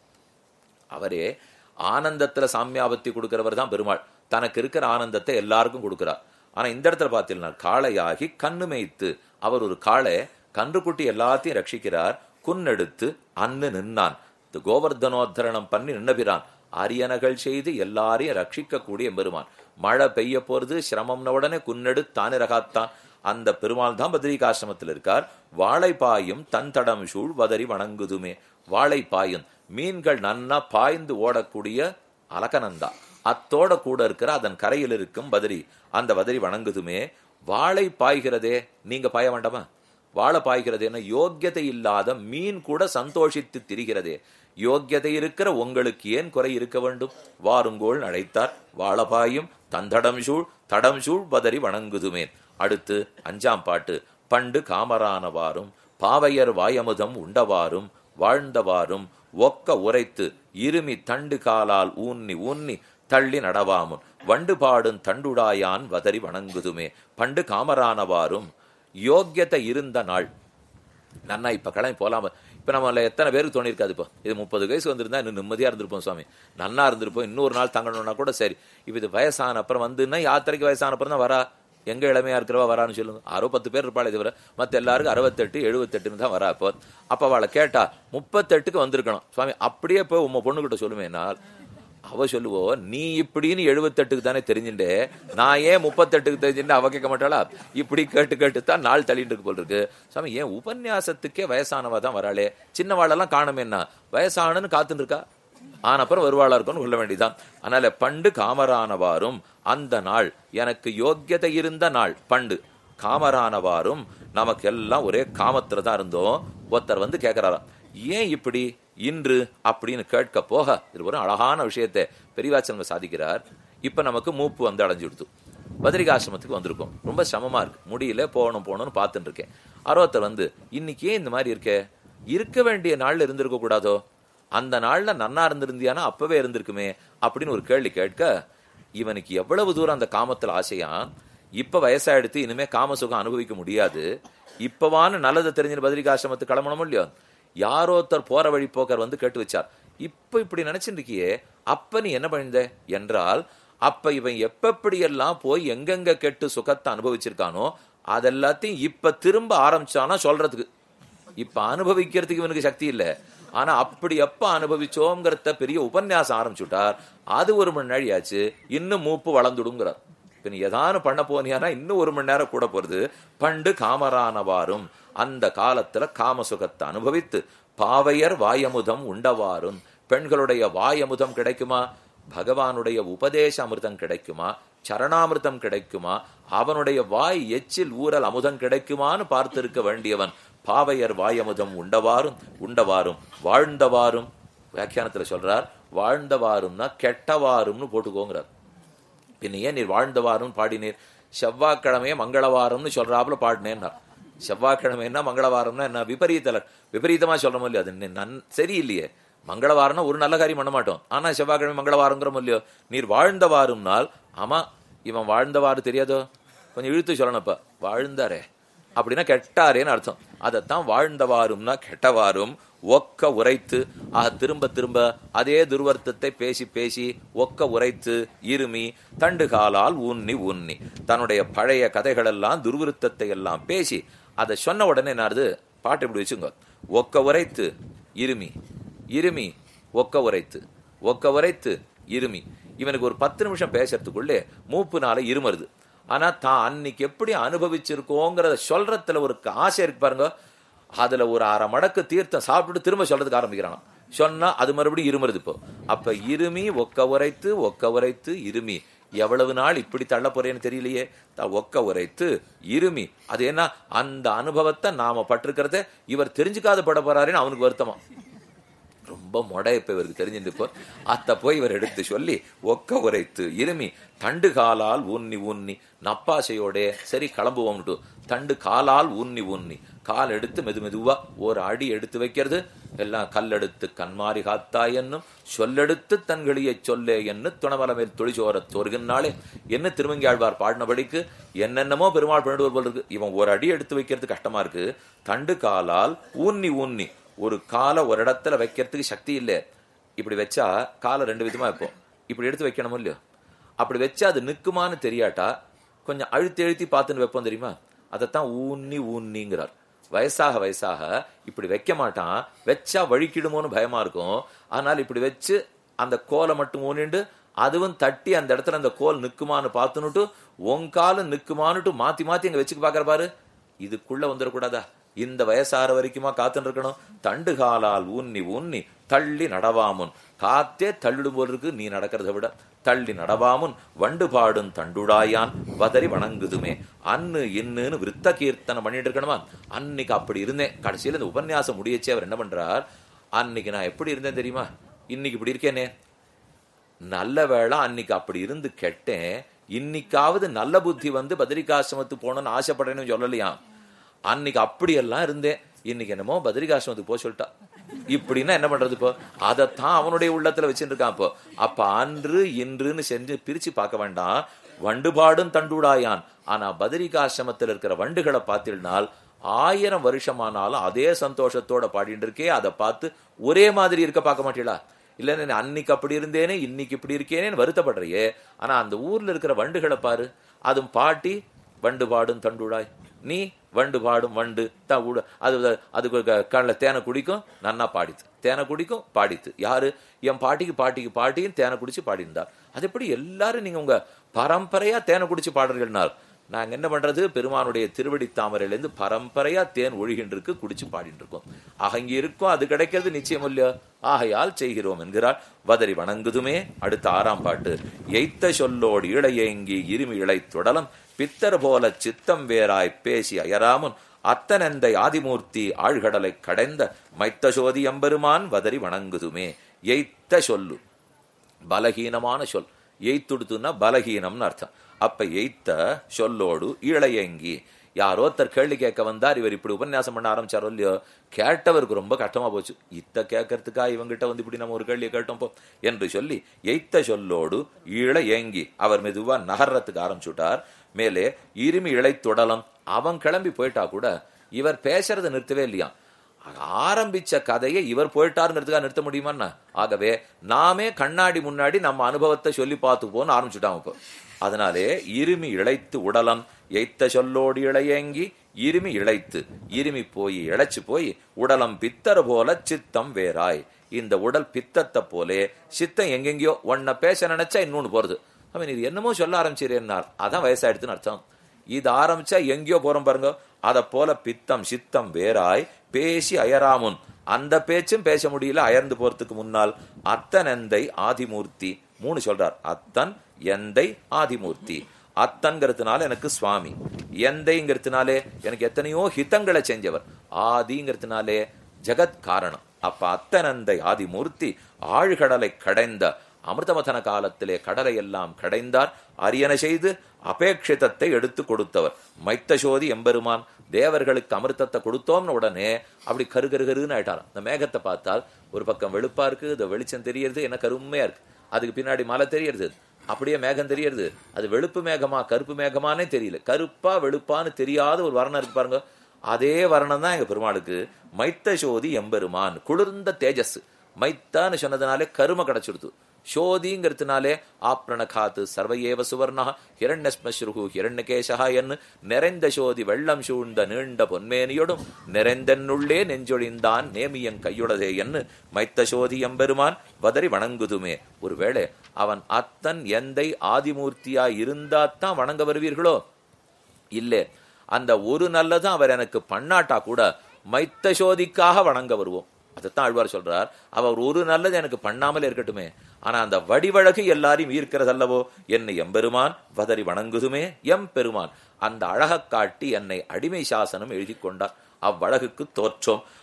Speaker 1: அவரே ஆனந்தத்துல சாமியாபத்தி கொடுக்கிறவர் தான் பெருமாள் தனக்கு இருக்கிற ஆனந்தத்தை எல்லாருக்கும் கொடுக்கிறார் ஆனா இந்த இடத்துல பார்த்தீங்கன்னா காளையாகி கண்ணு மேய்த்து அவர் ஒரு காளை கன்றுக்குட்டி எல்லாத்தையும் ரட்சிக்கிறார் குன்னெடுத்து அன்னு நின்னான் இந்த கோவர்தனோத்தரணம் பண்ணி நின்னபிரான் அரியனகள் செய்து எல்லாரையும் ரட்சிக்கக்கூடிய பெருமான் மழை பெய்ய போறது சிரமம்ன உடனே குன்னெடு தானே ரகாத்தான் அந்த பெருமாள் தான் பத்ரிகாசிரமத்தில் இருக்கார் வாழைப்பாயும் தன் தடம் சூழ் வதறி வணங்குதுமே வாழைப்பாயும் மீன்கள் நன்னா பாய்ந்து ஓடக்கூடிய அலகனந்தா அத்தோட கூட இருக்கிற அதன் கரையில் இருக்கும் பதரி அந்த வதரி வணங்குதுமே வாழை பாய்கிறதே நீங்க பாய வேண்டாமா வாழை பாய்கிறதேன்னா யோக்கியதை இல்லாத மீன் கூட சந்தோஷித்து திரிகிறதே யோக்கியதை இருக்கிற உங்களுக்கு ஏன் குறை இருக்க வேண்டும் வாருங்கோள் அழைத்தார் வாழபாயும் தந்தடம் சூழ் தடம் சூழ் பதறி வணங்குதுமேன் அடுத்து அஞ்சாம் பாட்டு பண்டு காமரானவாறும் பாவையர் வாயமுதம் உண்டவாறும் வாழ்ந்தவாறும் ஒக்க உரைத்து இருமி தண்டு காலால் ஊன்னி ஊன்னி தள்ளி நடவாமுன் வண்டு பாடும் தண்டுடாயான் வதறி வணங்குதுமே பண்டு காமரானவாறும் யோக்கியத்தை இருந்த நாள் நன்னா இப்ப கிளம்பி போலாம இப்ப நம்மள எத்தனை பேருக்கு தோணிருக்காது இப்போ இது முப்பது வயசு வந்திருந்தா இன்னும் நிம்மதியா இருந்திருப்போம் சுவாமி நன்னா இருந்திருப்போம் இன்னொரு நாள் தங்கணும்னா கூட சரி இப்ப இது வயசான அப்புறம் வந்துன்னா யாத்திரைக்கு வயசான அப்புறம் தான் வரா எங்க இளமையா இருக்கிறவா வரான்னு சொல்லுங்க ஆறோ பத்து பேர் இருப்பாள் இதுவரை மத்த எல்லாருக்கும் அறுபத்தெட்டு எழுபத்தெட்டுன்னு தான் வரா இப்போ அப்ப அவளை கேட்டா முப்பத்தெட்டுக்கு வந்திருக்கணும் சுவாமி அப்படியே போய் உங்க பொண்ணுகிட்ட சொல்லுமே என்னால் அவ சொல்லுவோ நீ இப்படின்னு எழுபத்தெட்டுக்கு தானே தெரிஞ்சுட்டே நான் ஏன் முப்பத்தெட்டுக்கு தெரிஞ்சுட்டு அவ கேட்க மாட்டாளா இப்படி கேட்டு கேட்டு தான் நாள் தள்ளிட்டு இருக்கு போல் இருக்கு சாமி ஏன் உபன்யாசத்துக்கே வயசானவா தான் வராளே சின்னவாளெல்லாம் காணுமேன்னா வயசானன்னு காத்துட்டு இருக்கா ஆனப்புறம் வருவாளா இருக்கும்னு சொல்ல வேண்டியதான் அதனால பண்டு காமரானவாறும் அந்த நாள் எனக்கு யோக்கியதை இருந்த நாள் பண்டு காமரானவாறும் நமக்கு எல்லாம் ஒரே காமத்துல தான் இருந்தோம் ஒருத்தர் வந்து கேட்கிறாராம் ஏன் இப்படி இன்று அப்படின்னு கேட்க போக இது ஒரு அழகான விஷயத்தை பெரியவாச்சன் சாதிக்கிறார் இப்ப நமக்கு மூப்பு வந்து அடைஞ்சு கொடுத்து பத்ரிகாசிரமத்துக்கு வந்திருக்கோம் ரொம்ப சிரமமா இருக்கு முடியல போகணும் போகணும்னு பார்த்துட்டு இருக்கேன் அறுபத்தர் வந்து இன்னைக்கு ஏன் இந்த மாதிரி இருக்கே இருக்க வேண்டிய நாள்ல இருந்திருக்க கூடாதோ அந்த நாள்ல நன்னா இருந்திருந்தியானா அப்பவே இருந்திருக்குமே அப்படின்னு ஒரு கேள்வி கேட்க இவனுக்கு எவ்வளவு தூரம் அந்த காமத்துல ஆசையா இப்ப வயசாயிடுத்து இனிமே காம சுகம் அனுபவிக்க முடியாது இப்பவான நல்லதை தெரிஞ்சு பத்ரிகாசிரமத்துக்கு கிளம்பணும் இல்லையோ யாரோத்தர் போற வழி போக்கர் வந்து கேட்டு வச்சார் இப்ப இப்படி நினைச்சிட்டு இருக்கியே அப்ப நீ என்ன பண்ணித என்றால் அப்ப இவன் எப்ப எல்லாம் போய் எங்கெங்க கெட்டு சுகத்தை அனுபவிச்சிருக்கானோ அதெல்லாத்தையும் இப்ப திரும்ப ஆரம்பிச்சானா சொல்றதுக்கு இப்ப அனுபவிக்கிறதுக்கு இவனுக்கு சக்தி இல்ல ஆனா அப்படி எப்ப அனுபவிச்சோங்கிறத பெரிய உபன்யாசம் ஆரம்பிச்சுட்டார் அது ஒரு மணி நேரம் ஆச்சு இன்னும் மூப்பு வளர்ந்துடுங்கிறார் இப்ப நீ ஏதானு பண்ண போனியானா இன்னும் ஒரு மணி நேரம் கூட போறது பண்டு காமரானவாறும் அந்த காலத்துல காம சுகத்தை அனுபவித்து பாவையர் வாயமுதம் உண்டவாறும் பெண்களுடைய வாயமுதம் கிடைக்குமா பகவானுடைய உபதேச அமிர்தம் கிடைக்குமா சரணாமிர்தம் கிடைக்குமா அவனுடைய வாய் எச்சில் ஊரல் அமுதம் கிடைக்குமான்னு பார்த்திருக்க வேண்டியவன் பாவையர் வாயமுதம் உண்டவாறும் உண்டவாறும் வாழ்ந்தவாறும் வியாக்கியானத்துல சொல்றார் வாழ்ந்தவாறும்னா கெட்டவாறும்னு போட்டுக்கோங்கிறார் பின்ன ஏன் நீர் வாழ்ந்தவாறும் பாடினீர் செவ்வாய்க்கிழமையே மங்களவாரம்னு சொல்றாப்புல பாடினேன்னார் செவ்வாய்க்கிழமைன்னா மங்களவாரம்னா என்ன விபரீதலர் விபரீதமா சொல்றோம் இல்லையோ அது நன் சரியில்லையே மங்களவாரம்னா ஒரு நல்ல காரியம் பண்ண மாட்டோம் ஆனா செவ்வாய்க்கிழமை மங்களவாரங்கிறோம் இல்லையோ நீர் வாழ்ந்தவாறும்னால் ஆமா இவன் வாழ்ந்தவாறு தெரியாதோ கொஞ்சம் இழுத்து சொல்லணும்ப்ப வாழ்ந்தாரே அப்படின்னா கெட்டாரேன்னு அர்த்தம் அதைத்தான் வாழ்ந்தவாறும்னா கெட்டவாறும் ஒக்க உரைத்து ஆக திரும்ப திரும்ப அதே துர்வர்த்தத்தை பேசி பேசி ஒக்க உரைத்து இருமி தண்டு காலால் ஊன்னி ஊன்னி தன்னுடைய பழைய கதைகளெல்லாம் துர்விருத்தத்தை எல்லாம் பேசி அதை சொன்ன உடனே என்னது பாட்டு இப்படி வச்சுங்க ஒக்க உரைத்து இருமி இருமி ஒக்க உரைத்து ஒக்க உரைத்து இருமி இவனுக்கு ஒரு பத்து நிமிஷம் பேசுறதுக்குள்ளே மூப்புனால இருமருது ஆனா தான் அன்னைக்கு எப்படி அனுபவிச்சிருக்கோங்கிறத சொல்றதுல ஒரு ஆசை இருக்கு பாருங்க அதுல ஒரு அரை மடக்கு தீர்த்தம் சாப்பிட்டு திரும்ப சொல்றதுக்கு ஆரம்பிக்கிறான் சொன்னா அது மறுபடியும் இருமருது இப்போ அப்ப இருமி ஒக்க உரைத்து ஒக்க உரைத்து இருமி எவ்வளவு நாள் இப்படி தள்ள போறேன்னு தெரியலையே ஒக்க உரைத்து இருமி அது என்ன அந்த அனுபவத்தை நாம பட்டிருக்கிறத இவர் தெரிஞ்சுக்காத பட போறாருன்னு அவனுக்கு வருத்தமா ரொம்ப மொடை இப்ப இவருக்கு தெரிஞ்சிட்டு இப்போ அத்த போய் இவர் எடுத்து சொல்லி ஒக்க உரைத்து இருமி தண்டு காலால் ஊன்னி ஊன்னி நப்பாசையோட சரி கிளம்புவோம்ட்டு தண்டு காலால் ஊன்னி ஊன்னி கால் எடுத்து மெது மெதுவா ஒரு அடி எடுத்து வைக்கிறது எல்லாம் கல்லெடுத்து கண்மாரி காத்தாய் என்னும் சொல்லெடுத்து தன்களியை சொல்லே என்று துணமலமேல் தொழிச்சோர தோறுகின்றாளே என்ன திருமங்கியாழ்வார் பாடினபடிக்கு என்னென்னமோ பெருமாள் பண்ணிட்டு போல் இருக்கு இவன் ஒரு அடி எடுத்து வைக்கிறது கஷ்டமா இருக்கு தண்டு காலால் ஊன்னி ஊன்னி ஒரு காலை ஒரு இடத்துல வைக்கிறதுக்கு சக்தி இல்லை இப்படி வச்சா காலை ரெண்டு விதமா வைப்போம் இப்படி எடுத்து வைக்கணும் இல்லையோ அப்படி வச்சா அது நிக்குமான்னு தெரியாட்டா கொஞ்சம் அழுத்தி அழுத்தி பார்த்துன்னு வைப்போம் தெரியுமா அதைத்தான் ஊன்னி ஊன்னிங்கிறார் வயசாக வயசாக இப்படி வைக்க மாட்டான் வச்சா வழிக்கிடுமோன்னு பயமா இருக்கும் அதனால இப்படி வச்சு அந்த கோலை மட்டும் ஊனிண்டு அதுவும் தட்டி அந்த இடத்துல அந்த கோல் நிக்குமான்னு பார்த்துனுட்டு உன் காலும் நிக்குமான்னுட்டு மாத்தி மாத்தி அங்க வச்சுக்க பாக்குற பாரு இதுக்குள்ள வந்துடக்கூடாதா இந்த வயசாற வரைக்குமா காத்துன்னு இருக்கணும் தண்டு காலால் ஊன்னி ஊன்னி தள்ளி நடவாமுன் காத்தே தள்ளிடும் போல் இருக்கு நீ நடக்கிறத விட தள்ளி நடவாமுன் வண்டு பாடும் தண்டுடாயான் வதறி வணங்குதுமே அன்னு இன்னுன்னு விருத்த கீர்த்தனம் பண்ணிட்டு இருக்கணுமா அன்னைக்கு அப்படி இருந்தேன் கடைசியில இந்த உபன்யாசம் முடியச்சே அவர் என்ன பண்றார் அன்னைக்கு நான் எப்படி இருந்தேன் தெரியுமா இன்னைக்கு இப்படி இருக்கேனே நல்ல வேளை அன்னைக்கு அப்படி இருந்து கெட்டேன் இன்னைக்காவது நல்ல புத்தி வந்து பத்ரிகாசிரமத்துக்கு போகணும்னு ஆசைப்படுறேன்னு சொல்லலையா அன்னைக்கு அப்படியெல்லாம் இருந்தேன் இன்னைக்கு என்னமோ பத்ரிகாசிரமத்துக்கு போக சொல்லிட்டா இப்படின்னா என்ன பண்றது இப்போ அதைத்தான் அவனுடைய உள்ளத்துல வச்சுட்டு இருக்கான் இப்போ அப்ப அன்று இன்றுன்னு செஞ்சு பிரிச்சு பார்க்க வேண்டாம் வண்டுபாடும் தண்டுடாயான் ஆனா பதரிகாசிரமத்தில் இருக்கிற வண்டுகளை பார்த்திருந்தால் ஆயிரம் வருஷமானாலும் அதே சந்தோஷத்தோட பாடிட்டு இருக்கே அதை பார்த்து ஒரே மாதிரி இருக்க பார்க்க மாட்டீங்களா இல்ல நான் அன்னைக்கு அப்படி இருந்தேனே இன்னைக்கு இப்படி இருக்கேனேன்னு வருத்தப்படுறியே ஆனா அந்த ஊர்ல இருக்கிற வண்டுகளை பாரு அதுவும் பாட்டி வண்டு பாடும் தண்டுடாய் நீ வண்டு பாடும் வண்டு த உட அது அதுக்கு கண்ணில் தேனை குடிக்கும் நன்னா பாடித்து தேனை குடிக்கும் பாடித்து யாரு என் பாட்டிக்கு பாட்டிக்கு பாட்டியும் தேனை குடிச்சு பாடியிருந்தார் அது எப்படி எல்லாரும் நீங்க உங்க பரம்பரையா தேனை குடிச்சு பாடுறீங்கன்னார் நாங்க என்ன பண்றது பெருமானுடைய திருவடி தாமரையிலேருந்து பரம்பரையா தேன் ஒழுகின்றிருக்கு குடிச்சு பாடிட்டு இருக்கோம் அங்க இருக்கும் அது கிடைக்கிறது நிச்சயம் இல்லையா ஆகையால் செய்கிறோம் என்கிறார் வதறி வணங்குதுமே அடுத்த ஆறாம் பாட்டு எய்த்த சொல்லோடு இளையங்கி இருமி இழை தொடலம் பித்தர் போல சித்தம் வேறாய் பேசி அயராமுன் அத்தனெந்தை ஆதிமூர்த்தி ஆழ்கடலை கடைந்த மைத்தசோதி எம்பெருமான் வதறி வணங்குதுமே எய்த்த சொல்லு பலகீனமான சொல் எய்த்துடுத்துன்னா பலகீனம்னு அர்த்தம் அப்ப எய்த்த சொல்லோடு இளையங்கி யாரோ ஒருத்தர் கேள்வி கேட்க வந்தார் இவர் இப்படி உபன்யாசம் பண்ண ஆரம்பிச்சாரோ இல்லையோ கேட்டவருக்கு ரொம்ப கஷ்டமா போச்சு இத்த கேட்கறதுக்கா இவங்கிட்ட வந்து இப்படி நம்ம ஒரு கேள்வியை கேட்டோம் போ என்று சொல்லி எய்த்த சொல்லோடு இளையங்கி அவர் மெதுவா நகர்றதுக்கு ஆரம்பிச்சுட்டார் மேலே இருமி இழை தொடலம் அவன் கிளம்பி போயிட்டா கூட இவர் பேசுறதை நிறுத்தவே இல்லையா ஆரம்பிச்ச கதையை இவர் போயிட்டாருங்கிறதுக்காக நிறுத்த முடியுமா ஆகவே நாமே கண்ணாடி முன்னாடி நம்ம அனுபவத்தை சொல்லி பார்த்துப்போன்னு ஆரம்பிச்சுட்டான் இப்போ அதனாலே இருமி இழைத்து உடலம் எய்த்த சொல்லோடு இளையங்கி இருமி இழைத்து இருமி போய் இழைச்சு போய் உடலம் பித்தர் போல சித்தம் வேறாய் இந்த உடல் பித்தத்தை போலே சித்தம் எங்கெங்கயோ ஒன்ன பேச நினைச்சா இன்னொன்னு போறது அவன் இது என்னமோ சொல்ல ஆரம்பிச்சிருந்தார் அதான் வயசாயிடுத்துன்னு அர்த்தம் இது ஆரம்பிச்சா எங்கேயோ போறோம் பாருங்க அத போல பித்தம் சித்தம் வேறாய் பேசி அயராமுன் அந்த பேச்சும் பேச முடியல அயர்ந்து போறதுக்கு முன்னால் அத்தன் எந்தை ஆதிமூர்த்தி மூணு சொல்றார் அத்தன் எந்தை ஆதிமூர்த்தி அத்தன்கிறதுனால எனக்கு சுவாமி எந்தைங்கிறதுனாலே எனக்கு எத்தனையோ ஹிதங்களை செஞ்சவர் ஆதிங்கிறதுனாலே ஜெகத் காரணம் அப்ப அத்தனந்தை ஆதிமூர்த்தி ஆழ்கடலை கடைந்த அமிர்தமதன காலத்திலே கடலை எல்லாம் கடைந்தார் அரியணை செய்து அபேட்சிதத்தை எடுத்து கொடுத்தவர் மைத்தசோதி எம்பெருமான் தேவர்களுக்கு அமிர்தத்தை கொடுத்தோம்னு உடனே அப்படி கரு கரு கருன்னு ஆயிட்டாராம் இந்த மேகத்தை பார்த்தால் ஒரு பக்கம் வெளுப்பா இருக்கு இந்த வெளிச்சம் தெரியறது என்ன கருமையா இருக்கு அதுக்கு பின்னாடி மலை தெரியறது அப்படியே மேகம் தெரியறது அது வெளுப்பு மேகமா கருப்பு மேகமானே தெரியல கருப்பா வெளுப்பான்னு தெரியாத ஒரு வர்ணம் இருக்கு பாருங்க அதே வர்ணம் தான் எங்க பெருமாளுக்கு மைத்த சோதி எம்பெருமான் குளிர்ந்த தேஜஸ் மைத்தான்னு சொன்னதுனாலே கரும கிடைச்சிடுது சோதிங்கிறதுனாலே ஆப்ரணகாத்து சர்வையேவ சுவர்ணா ஹிரண்யஸ்மஸ்ருகு ஹிரண்யகேசா என்று நிறைந்த சோதி வெள்ளம் சூழ்ந்த நீண்ட பொன்மேனியோடும் நிறைந்தென்னுள்ளே நெஞ்சொழிந்தான் நேமியங் கையுளதே என்று மைத்த சோதி எம்பெருமான் வதறி வணங்குதுமே ஒருவேளை அவன் அத்தன் எந்தை ஆதிமூர்த்தியா இருந்தாத்தான் வணங்க வருவீர்களோ இல்லே அந்த ஒரு நல்லதும் அவர் எனக்கு பண்ணாட்டா கூட மைத்த சோதிக்காக வணங்க வருவோம் அதைத்தான் ஆழ்வார் சொல்றார் அவர் ஒரு நல்லது எனக்கு பண்ணாமல் இருக்கட்டுமே ஆனா அந்த வடிவழகு எல்லாரையும் ஈர்க்கிறதல்லவோ என்னை எம்பெருமான் வதறி வணங்குதுமே எம் பெருமான் அந்த அழகக் காட்டி என்னை அடிமை சாசனம் எழுதி கொண்டார் அவ்வழகுக்கு தோற்றம்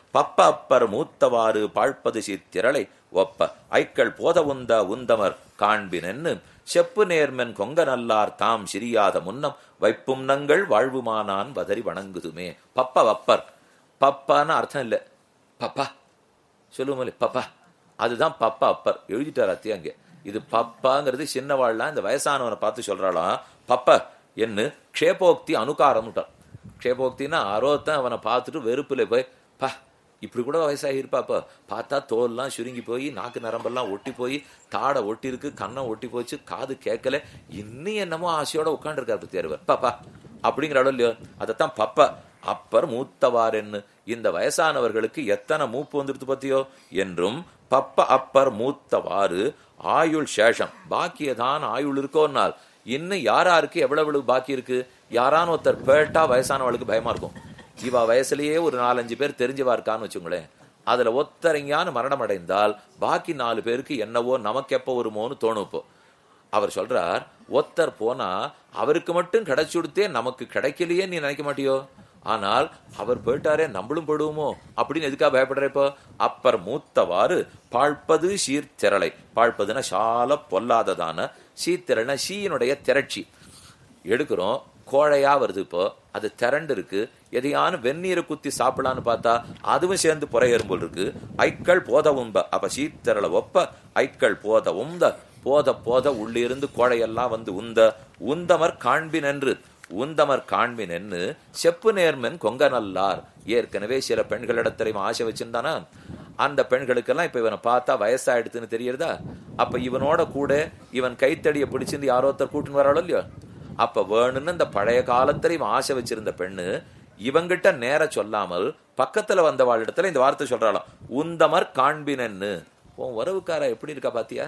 Speaker 1: பப்ப அப்பர் மூத்தவாறு பாழ்ப்பது சித்திரளை ஒப்ப ஐக்கள் போத உந்த உந்தமர் காண்பினென்னு செப்பு நேர்மென் கொங்க நல்லார் தாம் சிரியாத முன்னம் வைப்பும் நங்கள் வாழ்வுமானான் வதறி வணங்குதுமே பப்ப வப்பர் பப்பான்னு அர்த்தம் இல்ல பப்பா சொல்லுவோம் பப்பா அதுதான் பப்பா அப்பர் எழுதிட்டார் அத்தியா அங்கே இது பப்பாங்கிறது சின்னவாள்லாம் இந்த வயசானவனை பார்த்து சொல்றாளாம் பப்ப என்று க்ஷேபோக்தி அனுகாரம் க்ஷேபோக்தின்னா அரோத்தன் அவனை பார்த்துட்டு வெறுப்புல போய் பா இப்படி கூட வயசாகி இருப்பாப்ப பார்த்தா தோல்லாம் சுருங்கி போய் நாக்கு நரம்பெல்லாம் ஒட்டி போய் தாடை ஒட்டி இருக்கு கண்ணம் ஒட்டி போச்சு காது கேட்கல இன்னும் என்னமோ ஆசையோட உட்காந்துருக்காரு பத்தியாருவர் பாப்பா அப்படிங்கிற அளவு இல்லையோ அதைத்தான் பப்ப அப்பர் மூத்தவாரென்னு இந்த வயசானவர்களுக்கு எத்தனை மூப்பு வந்துருது பத்தியோ என்றும் பப்ப அப்பர் மூத்தவாறு ஆயுள் சேஷம் பாக்கியதான் ஆயுள் இருக்கோன்னால் இன்னும் யாராருக்கு எவ்வளவு எவ்வளவு பாக்கி இருக்கு யாரான ஒருத்தர் பேட்டா வயசானவளுக்கு பயமா இருக்கும் இவ வயசுலயே ஒரு நாலஞ்சு பேர் தெரிஞ்சவா இருக்கான்னு வச்சுங்களேன் அதுல ஒத்தரங்கான மரணம் அடைந்தால் பாக்கி நாலு பேருக்கு என்னவோ நமக்கு எப்போ வருமோன்னு தோணும் இப்போ அவர் சொல்றார் ஒத்தர் போனா அவருக்கு மட்டும் கிடைச்சுடுத்தே நமக்கு கிடைக்கலையே நீ நினைக்க மாட்டியோ ஆனால் அவர் போயிட்டாரே நம்மளும் படுவோமோ அப்படின்னு எதுக்காக பயப்படுற இப்போ அப்பர் மூத்தவாறு பாழ்ப்பது சீர்திரளை பாழ்ப்பதுன்னா சால பொல்லாததான சீர்திரள்னா சீயினுடைய திரட்சி எடுக்கிறோம் கோழையா வருது இப்போ அது திரண்டு இருக்கு எதையான வெந்நீரை குத்தி சாப்பிடலான்னு பார்த்தா அதுவும் சேர்ந்து புறையேறும் போல் இருக்கு ஐக்கள் போத உம்ப அப்ப சீத்திரளை ஒப்ப ஐக்கள் போத உந்த போத போத உள்ளிருந்து கோழையெல்லாம் வந்து உந்த உந்தமர் காண்பின் என்று உந்தமர் காண்பின் என்று செப்பு நேர்மன் கொங்க நல்லார் ஏற்கனவே சில பெண்களிடத்திலையும் ஆசை வச்சிருந்தானா அந்த பெண்களுக்கெல்லாம் இப்ப இவனை பார்த்தா வயசாயிடுதுன்னு தெரியறதா அப்ப இவனோட கூட இவன் கைத்தடியை பிடிச்சிருந்து யாரோ ஒருத்தர் கூட்டின்னு வராளோ இல்லையோ அப்ப வேணும்னு இந்த பழைய காலத்திலையும் ஆசை வச்சிருந்த பெண்ணு இவங்கிட்ட நேர சொல்லாமல் பக்கத்துல வந்தவாள் இடத்துல இந்த வார்த்தை சொல்றாளாம் உந்தமர் காண்பினன்னு உன் உறவுக்கார எப்படி இருக்கா பாத்தியா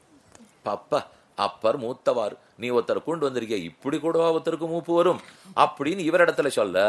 Speaker 1: பப்பா அப்பர் மூத்தவார் நீ ஒருத்தர் கொண்டு வந்திருக்கிய இப்படி கூடவா ஒருத்தருக்கு மூப்பு வரும் அப்படின்னு இவரிடத்துல சொல்ல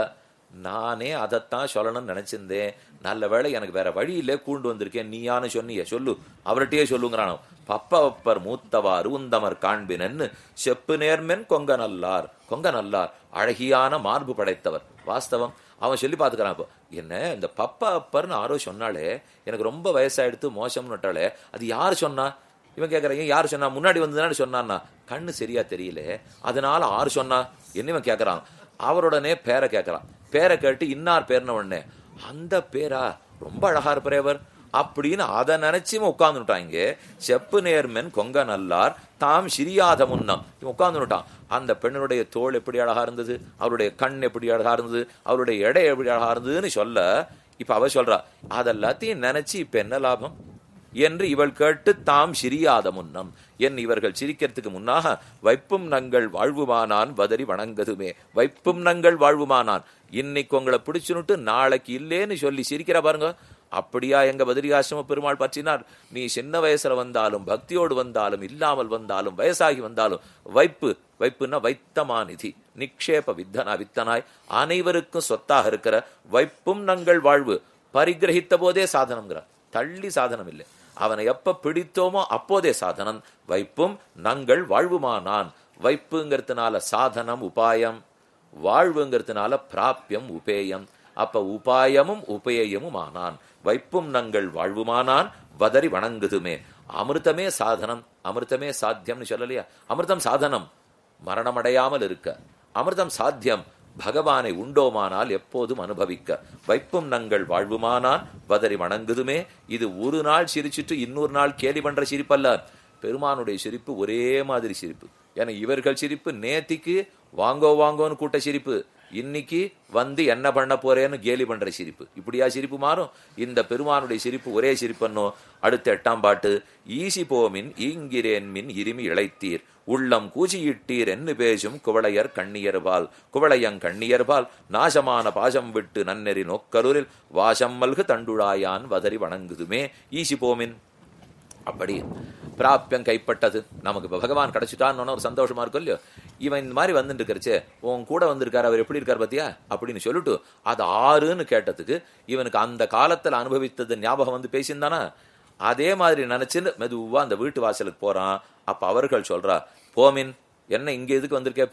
Speaker 1: நானே அதைத்தான் சொல்லணும்னு நினைச்சிருந்தேன் நல்ல வேளை எனக்கு வேற வழி இல்லை கூண்டு வந்திருக்கேன் நீயானு சொன்னிய சொல்லு அவர்கிட்டயே சொல்லுங்கிறானோ பப்ப அப்பர் மூத்தவார் உந்தமர் காண்பினன்னு செப்பு நேர்மென் கொங்க நல்லார் கொங்க நல்லார் அழகியான மார்பு படைத்தவர் வாஸ்தவம் அவன் சொல்லி பாத்துக்கிறான் இப்போ என்ன இந்த பப்பா அப்பர்னு யாரோ சொன்னாலே எனக்கு ரொம்ப வயசாயிடுத்து மோசம்னு விட்டாலே அது யார் சொன்னா இவன் கேக்குறாங்க யார் சொன்னா முன்னாடி வந்ததுனால சொன்னான்னா கண்ணு சரியா தெரியல அதனால ஆறு சொன்னா என்ன இவன் கேக்குறான் அவருடனே பேரை கேட்கறான் பேரை கேட்டு இன்னார் பேர்ன உடனே அந்த பேரா ரொம்ப அழகா இருப்பவர் அப்படின்னு அதை நினைச்சு இவன் உட்கார்ந்துட்டாங்க செப்பு நேர்மென் கொங்க நல்லார் தாம் சிரியாத முன்னம் இவன் உட்கார்ந்துட்டான் அந்த பெண்ணுடைய தோல் எப்படி அழகா இருந்தது அவருடைய கண் எப்படி அழகா இருந்தது அவருடைய எடை எப்படி அழகா இருந்ததுன்னு சொல்ல இப்ப அவ சொல்றா அதெல்லாத்தையும் நினைச்சு இப்ப என்ன லாபம் என்று இவள் கேட்டு தாம் சிரியாத முன்னம் என் இவர்கள் சிரிக்கிறதுக்கு முன்னாக வைப்பும் நங்கள் வாழ்வுமானான் வதறி வணங்கதுமே வைப்பும் நங்கள் வாழ்வுமானான் இன்னைக்கு உங்களை பிடிச்சுனுட்டு நாளைக்கு இல்லேன்னு சொல்லி சிரிக்கிற பாருங்க அப்படியா எங்க பத்ரிகாசிரம பெருமாள் பற்றினார் நீ சின்ன வயசுல வந்தாலும் பக்தியோடு வந்தாலும் இல்லாமல் வந்தாலும் வயசாகி வந்தாலும் வைப்பு வைப்புன்னா வைத்தமாநிதி நிக்ஷேப வித்தனா வித்தனாய் அனைவருக்கும் சொத்தாக இருக்கிற வைப்பும் நங்கள் வாழ்வு பரிகிரகித்த போதே சாதனம்ங்கிறார் தள்ளி சாதனம் இல்லை அவனை எப்ப பிடித்தோமோ அப்போதே சாதனம் வைப்பும் நங்கள் வாழ்வுமானான் வைப்புங்கிறதுனால சாதனம் உபாயம் வாழ்வுங்கிறதுனால பிராப்பியம் உபேயம் அப்ப உபாயமும் உபேயமும் ஆனான் வைப்பும் நங்கள் வாழ்வுமானான் வதறி வணங்குதுமே அமிர்தமே சாதனம் அமிர்தமே சாத்தியம்னு சொல்லலையா அமிர்தம் சாதனம் மரணமடையாமல் இருக்க அமிர்தம் சாத்தியம் பகவானை உண்டோமானால் எப்போதும் அனுபவிக்க வைப்பும் நங்கள் வாழ்வுமானான் வதறி வணங்குதுமே இது ஒரு நாள் சிரிச்சிட்டு இன்னொரு நாள் கேலி பண்ற சிரிப்பல்ல பெருமானுடைய சிரிப்பு ஒரே மாதிரி சிரிப்பு ஏன்னா இவர்கள் சிரிப்பு நேத்திக்கு வாங்கோ வாங்கோன்னு கூட்ட சிரிப்பு இன்னைக்கு வந்து என்ன பண்ண போறேன்னு கேலி பண்ற சிரிப்பு இப்படியா சிரிப்பு மாறும் இந்த பெருமானுடைய சிரிப்பு ஒரே சிரிப்பன்னோ அடுத்த எட்டாம் பாட்டு ஈசி போமின் ஈங்கிறேன் மின் இருமி இழைத்தீர் உள்ளம் கூச்சியிட்டீர் என்று பேசும் குவளையர் கண்ணியர்பால் குவளையங் கண்ணியர்பால் நாசமான பாசம் விட்டு நன்னெறி நோக்கருரில் வாசம் மல்கு தண்டுழாயான் வதறி வணங்குதுமே ஈசி போமின் அப்படி பிராப்பியம் கைப்பட்டது நமக்கு இப்ப பகவான் கிடைச்சிட்டான்னு ஒரு சந்தோஷமா இருக்கும் இல்லையோ இவன் இந்த மாதிரி வந்துட்டு இருக்கிறச்சே உன் கூட வந்திருக்காரு அவர் எப்படி இருக்கார் பாத்தியா அப்படின்னு சொல்லிட்டு அது ஆறுன்னு கேட்டதுக்கு இவனுக்கு அந்த காலத்துல அனுபவித்தது ஞாபகம் வந்து பேசியிருந்தானா அதே மாதிரி நினைச்சுன்னு மெதுவா அந்த வீட்டு வாசலுக்கு போறான் அப்ப அவர்கள் சொல்றா போமின் என்ன இங்க எதுக்கு வந்திருக்கே இப்போ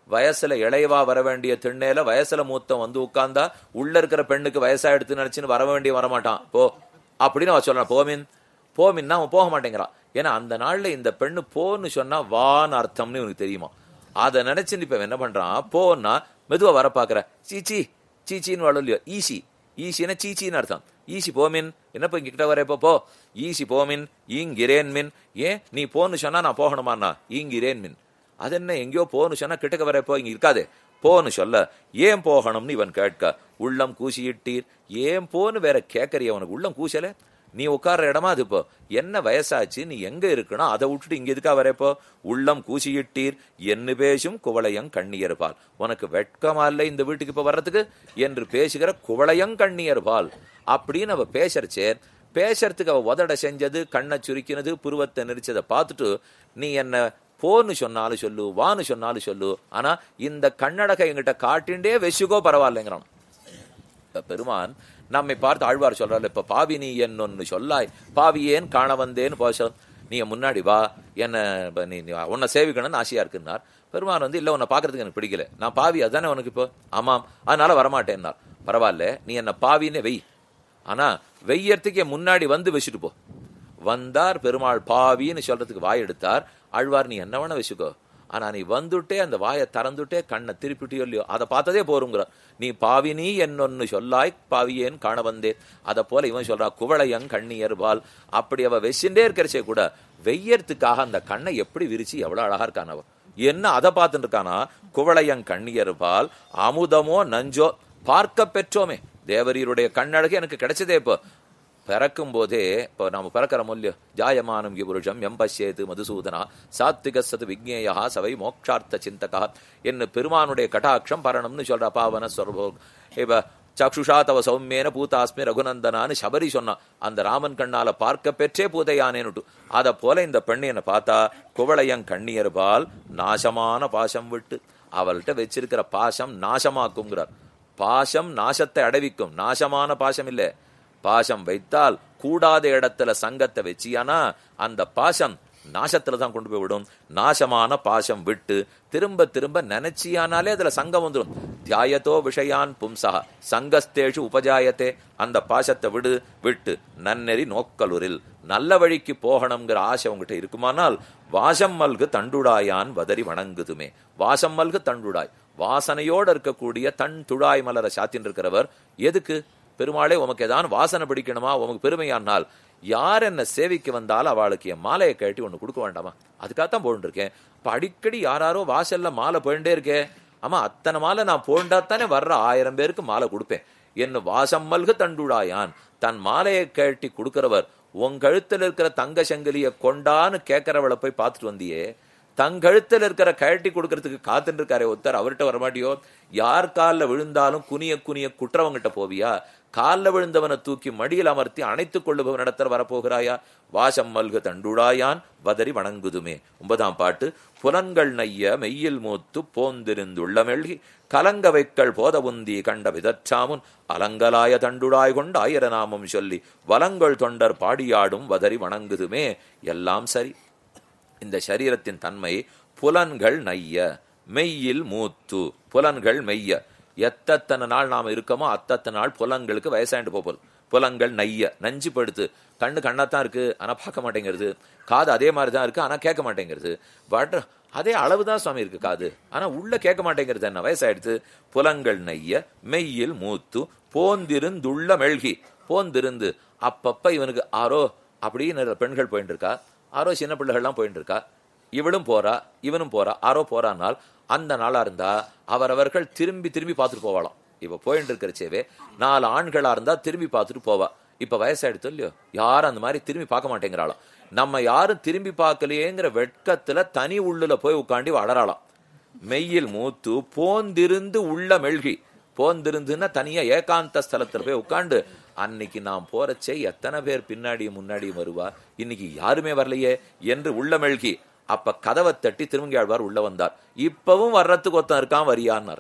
Speaker 1: வயசுல இளையவா வர வேண்டிய திண்ணையில வயசுல மூத்தம் வந்து உட்கார்ந்தா உள்ள இருக்கிற பெண்ணுக்கு வயசாயிடுத்து நினைச்சுன்னு வர வேண்டிய வரமாட்டான் போ அப்படின்னு அவ சொல்றான் போமின் போமின்னா அவன் போக மாட்டேங்கிறான் ஏன்னா அந்த நாள்ல இந்த பெண்ணு போன்னு சொன்னா வான்னு அர்த்தம்னு இவனுக்கு தெரியுமா அதை நினைச்சுன்னு இப்ப இவன் என்ன பண்றான் போன்னா மெதுவா வர பாக்குற சீச்சி சீச்சின்னு வாழும் இல்லையோ ஈசி ஈசின்னா சீச்சின்னு அர்த்தம் ஈசி போமின் என்னப்பா இங்க கிட்ட வர இப்போ போ ஈசி போமின் ஈங்கிரேன் மின் ஏன் நீ போன்னு சொன்னா நான் போகணுமாண்ணா ஈங்கிரேன் மின் அது என்ன எங்கேயோ போன்னு சொன்னா கிட்டக்க வர போ இங்க இருக்காதே போன்னு சொல்ல ஏன் போகணும்னு இவன் கேட்க உள்ளம் கூசியிட்டீர் ஏன் போன்னு வேற கேட்கறிய உனக்கு உள்ளம் கூசல நீ உட்கார்ற இடமா அது இப்போ என்ன வயசாச்சு நீ எங்க இருக்கணும் அதை விட்டுட்டு இங்க எதுக்கா வரப்போ உள்ளம் கூசியிட்டீர் என்ன பேசும் குவளையங் கண்ணியர்பால் உனக்கு வெட்கமா இல்ல இந்த வீட்டுக்கு இப்ப வர்றதுக்கு என்று பேசுகிற குவளையங் கண்ணியர்பால் அப்படின்னு அவ பேசுறச்சே பேசுறதுக்கு அவ உதட செஞ்சது கண்ணை சுருக்கினது புருவத்தை நெரிச்சதை பார்த்துட்டு நீ என்ன போன்னு சொன்னாலும் சொல்லு வான்னு சொன்னாலும் சொல்லு ஆனா இந்த கண்ணடகை எங்கிட்ட காட்டிண்டே வெசுகோ பரவாயில்லைங்கிறான் இப்ப பெருமான் நம்மை பார்த்து ஆழ்வார் சொல்றாரு இப்ப பாவி நீ என்னொன்னு சொல்லாய் பாவி ஏன் காண வந்தேன்னு போச நீ முன்னாடி வா என்ன இப்ப நீ நீ உன்னை சேவிக்கணும்னு ஆசையா இருக்குன்னார் பெருமான் வந்து இல்ல உன்னை பாக்குறதுக்கு எனக்கு பிடிக்கல நான் பாவி அதானே உனக்கு இப்போ ஆமாம் அதனால வரமாட்டேன்னார் பரவாயில்ல நீ என்ன பாவின்னு வெய் ஆனா வெய்யறதுக்கு என் முன்னாடி வந்து வச்சுட்டு போ வந்தார் பெருமாள் பாவின்னு சொல்றதுக்கு வாய் எடுத்தார் ஆழ்வார் நீ என்ன வேணா வச்சுக்கோ ஆனா நீ வந்துட்டே அந்த வாயை திறந்துட்டே கண்ணை திருப்பிட்டியோ இல்லையோ அதை பார்த்ததே போருங்கிற நீ பாவினி என்னொன்னு சொல்லாய் பாவியேன் காண வந்தேன் அதை போல இவன் சொல்றா குவளையங் கண்ணியர்பால் அப்படி அவ வெசிண்டே இருக்கிறச்சே கூட வெய்யறதுக்காக அந்த கண்ணை எப்படி விரிச்சு எவ்வளவு அழகா இருக்கான் அவ என்ன அதை பார்த்துட்டு இருக்கானா குவளையங் கண்ணியர்பால் அமுதமோ நஞ்சோ பார்க்க பெற்றோமே தேவரீருடைய கண்ணழகு எனக்கு கிடைச்சதே இப்போ பிறக்கும் போதே இப்போ நாம பிறக்கிற மூல்யம் ஜாயமானம் புருஷம் எம்பஷ்யேது மதுசூதனா சாத்விக சது விக்னேயா சவை மோக்ஷார்த்த சிந்தகா என்ன பெருமானுடைய கட்டாட்சம் பரணம்னு சொல்ற பாவன சொர்போ இப்ப சக்ஷுஷா தவ சௌமியன பூதாஸ்மி ரகுநந்தனான்னு சபரி சொன்னான் அந்த ராமன் கண்ணால பார்க்க பெற்றே பூதையானேன்னுட்டு அத போல இந்த பெண்ணு என்ன பார்த்தா குவளையங் கண்ணியர்பால் நாசமான பாசம் விட்டு அவள்கிட்ட வச்சிருக்கிற பாசம் நாசமாக்குங்கிறார் பாசம் நாசத்தை அடைவிக்கும் நாசமான பாசம் இல்ல பாசம் வைத்தால் கூடாத இடத்துல சங்கத்தை வச்சியானா அந்த பாசம் நாசத்துல தான் கொண்டு போய் விடும் நாசமான பாசம் விட்டு திரும்ப திரும்ப நினைச்சியானாலே அதுல சங்கம் வந்துடும் தியாயத்தோ விஷயான் பும்சா சங்கஸ்தேஷு உபஜாயத்தே அந்த பாசத்தை விடு விட்டு நன்னெறி நோக்கலுரில் நல்ல வழிக்கு போகணுங்கிற ஆசை உங்ககிட்ட இருக்குமானால் வாசம் மல்கு தண்டுடாயான் வதறி வணங்குதுமே வாசம் மல்கு தண்டுடாய் வாசனையோடு இருக்கக்கூடிய தன் துழாய் மலர சாத்தின் இருக்கிறவர் எதுக்கு பெருமாளே உமக்கு ஏதாவது வாசனை பிடிக்கணுமா உமக்கு பெருமையானால் யார் என்ன சேவிக்க வந்தாலும் அவளுக்கு என் மாலையை கட்டி ஒண்ணு கொடுக்க வேண்டாமா அதுக்காகத்தான் போட்டு இருக்கேன் இப்ப அடிக்கடி யாராரோ வாசல்ல மாலை போயிட்டே இருக்கே ஆமா அத்தனை மாலை நான் போண்டாத்தானே வர்ற ஆயிரம் பேருக்கு மாலை கொடுப்பேன் என்ன வாசம் மல்கு தண்டுடாயான் தன் மாலையை கட்டி கொடுக்கிறவர் உன் கழுத்துல இருக்கிற தங்க சங்கிலிய கொண்டான்னு கேட்கறவளை போய் பார்த்துட்டு வந்தியே தங்கழுத்துல இருக்கிற கழட்டி கொடுக்கறதுக்கு காத்துட்டு இருக்காரே ஒருத்தர் அவர்கிட்ட வரமாட்டியோ யார் காலில் விழுந்தாலும் குனிய குனிய குற்றவங்கிட்ட போவியா காலில் விழுந்தவனை தூக்கி மடியில் அமர்த்தி அணைத்துக் கொள்ளுபவன் இடத்துல வரப்போகிறாயா வாசம் மல்கு தண்டுடாயான் வதறி வணங்குதுமே ஒன்பதாம் பாட்டு புலன்கள் நைய மெய்யில் மூத்து போந்திருந்துள்ள மெல்கி கலங்க வைக்கள் போதவுந்தி கண்ட விதற்றாமுன் அலங்கலாய தண்டுடாய் கொண்டு ஆயிரநாமம் சொல்லி வலங்கள் தொண்டர் பாடியாடும் வதறி வணங்குதுமே எல்லாம் சரி இந்த சரீரத்தின் தன்மை புலன்கள் நைய மெய்யில் மூத்து புலன்கள் மெய்ய எத்தனை நாள் நாம இருக்கோமோ அத்தனை நாள் புலன்களுக்கு வயசாண்டு போகுது புலன்கள் நைய நஞ்சு படுத்து கண்ணு கண்ணாத்தான் இருக்கு ஆனா பார்க்க மாட்டேங்கிறது காது அதே மாதிரி தான் இருக்கு ஆனா கேட்க மாட்டேங்கிறது பட் அதே அளவுதான் சுவாமி இருக்கு காது ஆனா உள்ள கேட்க மாட்டேங்கிறது என்ன வயசாயிடுத்து புலன்கள் நைய மெய்யில் மூத்து போந்திருந்துள்ள மெழ்கி போந்திருந்து அப்பப்ப இவனுக்கு ஆரோ அப்படின்னு பெண்கள் போயிட்டு இருக்கா ஆரோ சின்ன பிள்ளைகள்லாம் போயிட்டு இருக்கா இவளும் போறா இவனும் போறா ஆரோ போறானால் அந்த நாளா இருந்தா அவரவர்கள் திரும்பி திரும்பி பார்த்துட்டு போவாளாம் இப்ப போயிட்டு இருக்கிறச்சேவே நாலு ஆண்களா இருந்தா திரும்பி பார்த்துட்டு போவா இப்ப வயசாயிடுத்து இல்லையோ யாரும் அந்த மாதிரி திரும்பி பார்க்க மாட்டேங்கிறாளாம் நம்ம யாரும் திரும்பி பார்க்கலையேங்கிற வெட்கத்துல தனி உள்ளுல போய் உட்காண்டி வளராளாம் மெய்யில் மூத்து போந்திருந்து உள்ள மெல்கி போந்திருந்துன்னா தனியா ஏகாந்த ஸ்தலத்துல போய் உட்காந்து அன்னைக்கு நாம் போறச்சே எத்தனை பேர் பின்னாடியும் முன்னாடியும் வருவா இன்னைக்கு யாருமே வரலையே என்று உள்ள மெல்கி அப்ப கதவை தட்டி திருமங்கியாழ்வார் உள்ள வந்தார் இப்பவும் வர்றதுக்கு ஒருத்தன் இருக்கான் வரியான்னார்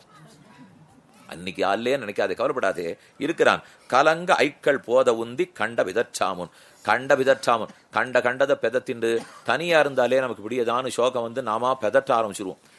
Speaker 1: அன்னைக்கு ஆள்லே நினைக்காதே கவலைப்படாதே இருக்கிறான் கலங்க ஐக்கள் போத உந்தி கண்ட விதற்றாமுன் கண்ட விதற்றாமுன் கண்ட கண்டத பெதத்திண்டு தனியா இருந்தாலே நமக்கு இப்படியதான சோகம் வந்து நாமா பெதற்ற ஆரம்பிச்சிருவோம்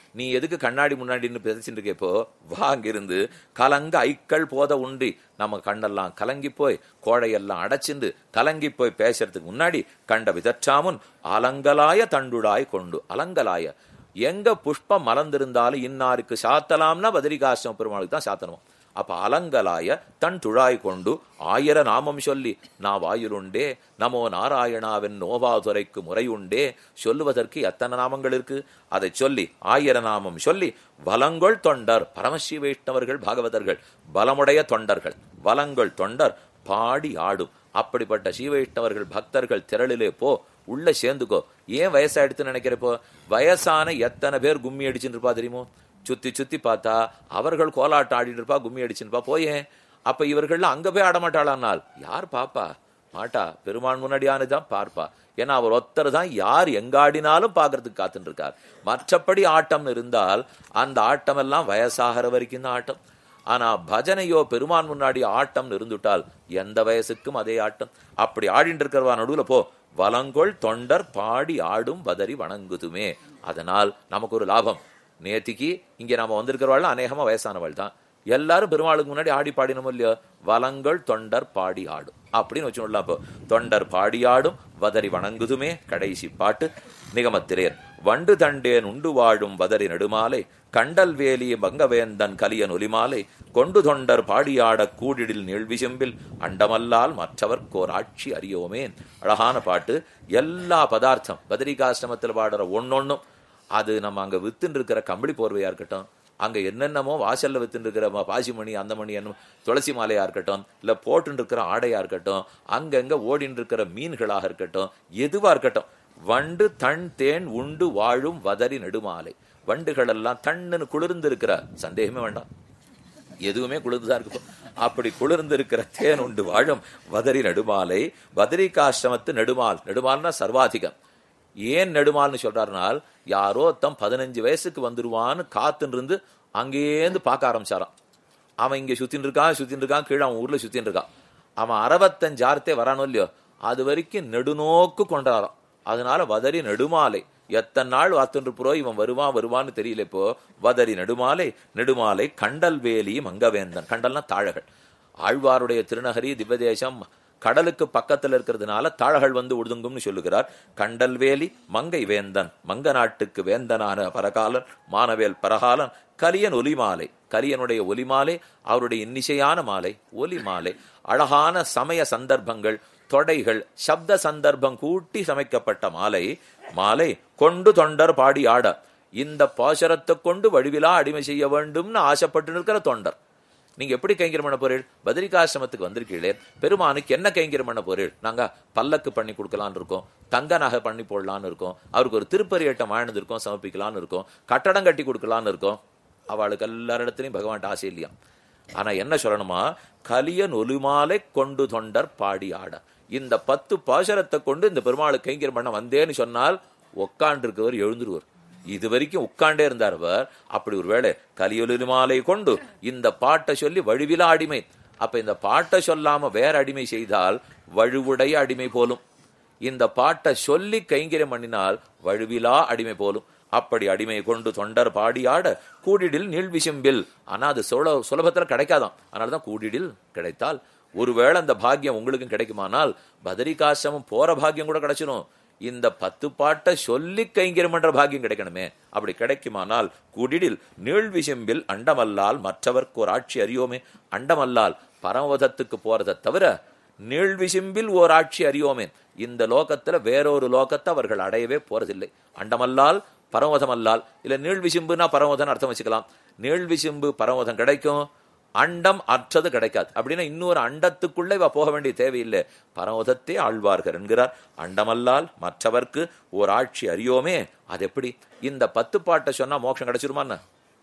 Speaker 1: நீ எதுக்கு கண்ணாடி முன்னாடின்னு பேசிட்டு இருக்க இப்போ வா அங்கிருந்து கலங்க ஐக்கள் போத உன்றி நம்ம கண்ணெல்லாம் கலங்கி போய் கோழையெல்லாம் அடைச்சிண்டு கலங்கி போய் பேசுறதுக்கு முன்னாடி கண்ட விதற்றாமுன் அலங்கலாய தண்டுடாய் கொண்டு அலங்கலாய எங்க புஷ்பம் மலர்ந்திருந்தாலும் இன்னாருக்கு சாத்தலாம்னா பத்ரிகாசிரம பெருமாளுக்கு தான் சாத்தணும் அப்ப அலங்கலாய தன் துழாய் கொண்டு ஆயிர நாமம் சொல்லி நான் வாயுருண்டே நமோ நாராயணாவின் நோவாதுரைக்கு முறையுண்டே சொல்லுவதற்கு எத்தனை நாமங்கள் இருக்கு அதை சொல்லி ஆயிர நாமம் சொல்லி வலங்கொள் தொண்டர் பரமசிவ வைஷ்ணவர்கள் பாகவதர்கள் பலமுடைய தொண்டர்கள் வலங்கொள் தொண்டர் பாடி ஆடும் அப்படிப்பட்ட சீவைஷ்ணவர்கள் பக்தர்கள் திரளிலே போ உள்ள சேர்ந்துக்கோ ஏன் வயசாயிடுத்துன்னு நினைக்கிறப்போ வயசான எத்தனை பேர் கும்மி அடிச்சுட்டு இருப்பா தெரியுமோ சுத்தி சுத்தி பார்த்தா அவர்கள் கோலாட்டம் ஆடிட்டு இருப்பா கும்மி அடிச்சுருப்பா போயேன் அப்ப இவர்கள்லாம் அங்க போய் ஆடமாட்டாளானால் யார் பாப்பா மாட்டா பெருமான் முன்னாடியானதான் பார்ப்பா ஏன்னா அவர் ஒத்தர் தான் யார் எங்க ஆடினாலும் பாக்குறதுக்கு காத்துட்டு இருக்கார் மற்றபடி ஆட்டம் இருந்தால் அந்த ஆட்டம் எல்லாம் வயசாகிற வரைக்கும் தான் ஆட்டம் ஆனா பஜனையோ பெருமான் முன்னாடி ஆட்டம் இருந்துட்டால் எந்த வயசுக்கும் அதே ஆட்டம் அப்படி ஆடிட்டு இருக்கிறவா நடுவுல போ வலங்கொள் தொண்டர் பாடி ஆடும் வதறி வணங்குதுமே அதனால் நமக்கு ஒரு லாபம் நேத்திக்கு இங்க நாம வந்திருக்கிறவாள் அநேகமா வயசானவள் தான் எல்லாரும் பெருமாளுக்கு முன்னாடி ஆடி பாடினோம் இல்லையோ வலங்கள் தொண்டர் பாடி ஆடும் அப்படின்னு வச்சுடலாம் இப்போ தொண்டர் பாடி ஆடும் வதறி வணங்குதுமே கடைசி பாட்டு நிகமத்திரேர் வண்டு தண்டேன் உண்டு வாழும் வதறி நெடுமாலை கண்டல் வேலி மங்கவேந்தன் கலியன் ஒலிமாலை கொண்டு தொண்டர் பாடியாட கூடிடில் நீழ்விசெம்பில் அண்டமல்லால் மற்றவர்க்கோர் ஆட்சி அறியோமே அழகான பாட்டு எல்லா பதார்த்தம் பதரிகாசிரமத்தில் பாடுற ஒன்னொன்னும் அது நம்ம அங்க வித்துன்னு இருக்கிற கம்பளி போர்வையா இருக்கட்டும் அங்க என்னென்னமோ வாசல்ல வித்துன்னு இருக்கிற பாசிமணி அந்த மணி என்ன துளசி மாலையா இருக்கட்டும் இல்ல போட்டுன்னு இருக்கிற ஆடையா இருக்கட்டும் அங்கங்க ஓடின்னு இருக்கிற மீன்களாக இருக்கட்டும் எதுவா இருக்கட்டும் வண்டு தன் தேன் உண்டு வாழும் வதறி நெடுமாலை வண்டுகள் எல்லாம் தண்ணுன்னு குளிர்ந்து இருக்கிற சந்தேகமே வேண்டாம் எதுவுமே குளிர்ந்துதான் இருக்கு அப்படி குளிர்ந்து இருக்கிற தேன் உண்டு வாழும் வதறி நெடுமாலை வதரிகாசிரமத்து நெடுமால் நெடுமால்னா சர்வாதிகம் ஏன் நெடுமால்னு சொல்றாருனால் யாரோ தம் பதினஞ்சு வயசுக்கு வந்துருவான்னு காத்துன்னு இருந்து அங்கேருந்து பார்க்க ஆரம்பிச்சாராம் அவன் இங்க சுத்தின்னு இருக்கான் சுத்தின்னு இருக்கான் கீழே அவன் ஊர்ல சுத்தின்னு இருக்கான் அவன் அறுபத்தஞ்சு ஆர்த்தே வரானோ இல்லையோ அது வரைக்கும் நெடுநோக்கு கொண்டாராம் அதனால வதறி நெடுமாலை எத்தனை நாள் வாத்துன்றுப்புறோ இவன் வருவான் வருவான்னு தெரியல இப்போ வதறி நெடுமாலை நெடுமாலை கண்டல் வேலி மங்கவேந்தன் கண்டல்னா தாழகள் ஆழ்வாருடைய திருநகரி திவ்யதேசம் கடலுக்கு பக்கத்துல இருக்கிறதுனால தாழகள் வந்து ஒடுங்கும்னு சொல்லுகிறார் கண்டல் வேலி மங்கை வேந்தன் மங்க நாட்டுக்கு வேந்தனான பரகாலன் மானவேல் பரகாலன் கலியன் ஒலிமாலை கலியனுடைய ஒலிமாலை அவருடைய இன்னிசையான மாலை ஒலி மாலை அழகான சமய சந்தர்ப்பங்கள் தொடைகள் சப்த சந்தர்ப்பம் கூட்டி சமைக்கப்பட்ட மாலை மாலை கொண்டு தொண்டர் பாடி ஆட இந்த பாசரத்தை கொண்டு வடிவிலா அடிமை செய்ய வேண்டும்னு ஆசைப்பட்டு நிற்கிற தொண்டர் நீங்க எப்படி கைங்கரம் பண்ண போறீள் பத்ரிகாசிரமத்துக்கு வந்திருக்கீங்களே பெருமானுக்கு என்ன கைங்கரம் பண்ண போறீள் நாங்க பல்லக்கு பண்ணி கொடுக்கலான்னு இருக்கோம் தங்க நகை பண்ணி போடலான்னு இருக்கோம் அவருக்கு ஒரு திருப்பரியட்டம் வாழ்ந்து இருக்கோம் சமர்ப்பிக்கலான்னு இருக்கோம் கட்டடம் கட்டி கொடுக்கலான்னு இருக்கோம் அவளுக்கு எல்லாரிடத்துலயும் பகவான் ஆசை இல்லையா ஆனா என்ன சொல்லணுமா கலியன் ஒலிமாலை கொண்டு தொண்டர் பாடி ஆட இந்த பத்து பாசரத்தை கொண்டு இந்த பெருமாளை கைங்கரம் பண்ண வந்தேன்னு சொன்னால் உட்காண்டு இருக்கவர் எழுந்துருவர் இது வரைக்கும் உட்காண்டே இருந்தார் அவர் அப்படி ஒரு வேளை கலியொலி மாலை கொண்டு இந்த பாட்டை சொல்லி வழுவிலா அடிமை அப்ப இந்த பாட்டை சொல்லாம வேற அடிமை செய்தால் வழுவுடைய அடிமை போலும் இந்த பாட்டை சொல்லி கைங்கரியம் பண்ணினால் வழுவிலா அடிமை போலும் அப்படி அடிமை கொண்டு தொண்டர் பாடியாட கூடிடில் நீள்விசும்பில் ஆனா அது சுல சுலபத்துல கிடைக்காதாம் அதனாலதான் கூடிடில் கிடைத்தால் ஒருவேளை அந்த பாக்கியம் உங்களுக்கும் கிடைக்குமானால் பதரிகாசிரமம் போற பாக்கியம் கூட கிடைச்சிடும் இந்த பத்து பாட்டை சொல்லி கைங்கரியம் பண்ற பாக்கியம் கிடைக்கணுமே அப்படி கிடைக்குமானால் குடிடில் நீழ்விசும்பில் அண்டமல்லால் மற்றவர்க்கு ஒரு ஆட்சி அறியோமே அண்டமல்லால் பரமவதத்துக்கு போறதை தவிர நீழ்விசும்பில் ஓர் ஆட்சி அறியோமே இந்த லோகத்துல வேறொரு லோகத்தை அவர்கள் அடையவே போறதில்லை அண்டமல்லால் பரமதமல்லால் இல்ல நீழ்விசும்புனா பரமதன் அர்த்தம் வச்சுக்கலாம் நீழ்விசும்பு பரமதம் கிடைக்கும் அண்டம் அற்றது கிடைக்காது அப்படின்னா இன்னொரு அண்டத்துக்குள்ளே இவ போக வேண்டிய தேவையில்லை பரமதத்தே ஆழ்வார்கள் என்கிறார் அண்டமல்லால் மற்றவர்க்கு ஓர் ஆட்சி அறியோமே அது எப்படி இந்த பத்து பாட்டை சொன்னா மோட்சம் கிடைச்சிருமான்னு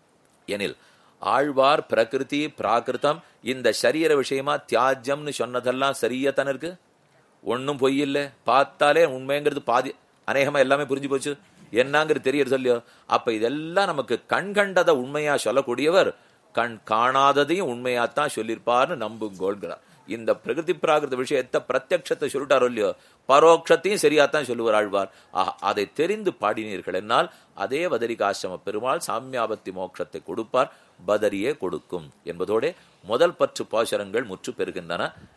Speaker 1: எனில் ஆழ்வார் பிரகிருதி பிராகிருதம் இந்த சரீர விஷயமா தியாஜ்யம்னு சொன்னதெல்லாம் சரியத்தானே இருக்கு ஒன்னும் பொய் இல்ல பார்த்தாலே உண்மைங்கிறது பாதி அநேகமா எல்லாமே புரிஞ்சு போச்சு என்னங்கிறது தெரியறது சொல்லியோ அப்ப இதெல்லாம் நமக்கு கண் கண்டதை உண்மையா சொல்லக்கூடியவர் கண் காணாததையும் உண்மையாத்தான் சொல்லியிருப்பார்னு நம்புங்கோள்கிறார் இந்த பிரகிருதி பிராகிருத விஷயத்தை பிரத்யட்சத்தை சொல்லிட்டாரோ இல்லையோ பரோட்சத்தையும் சரியாத்தான் சொல்லுவார் ஆழ்வார் ஆஹா, அதை தெரிந்து பாடினீர்கள் என்னால் அதே பதரிகாசிரம பெருமாள் சாமியாபத்தி மோட்சத்தை கொடுப்பார் பதரியே கொடுக்கும் என்பதோட முதல் பற்று பாசுரங்கள் முற்று பெறுகின்றன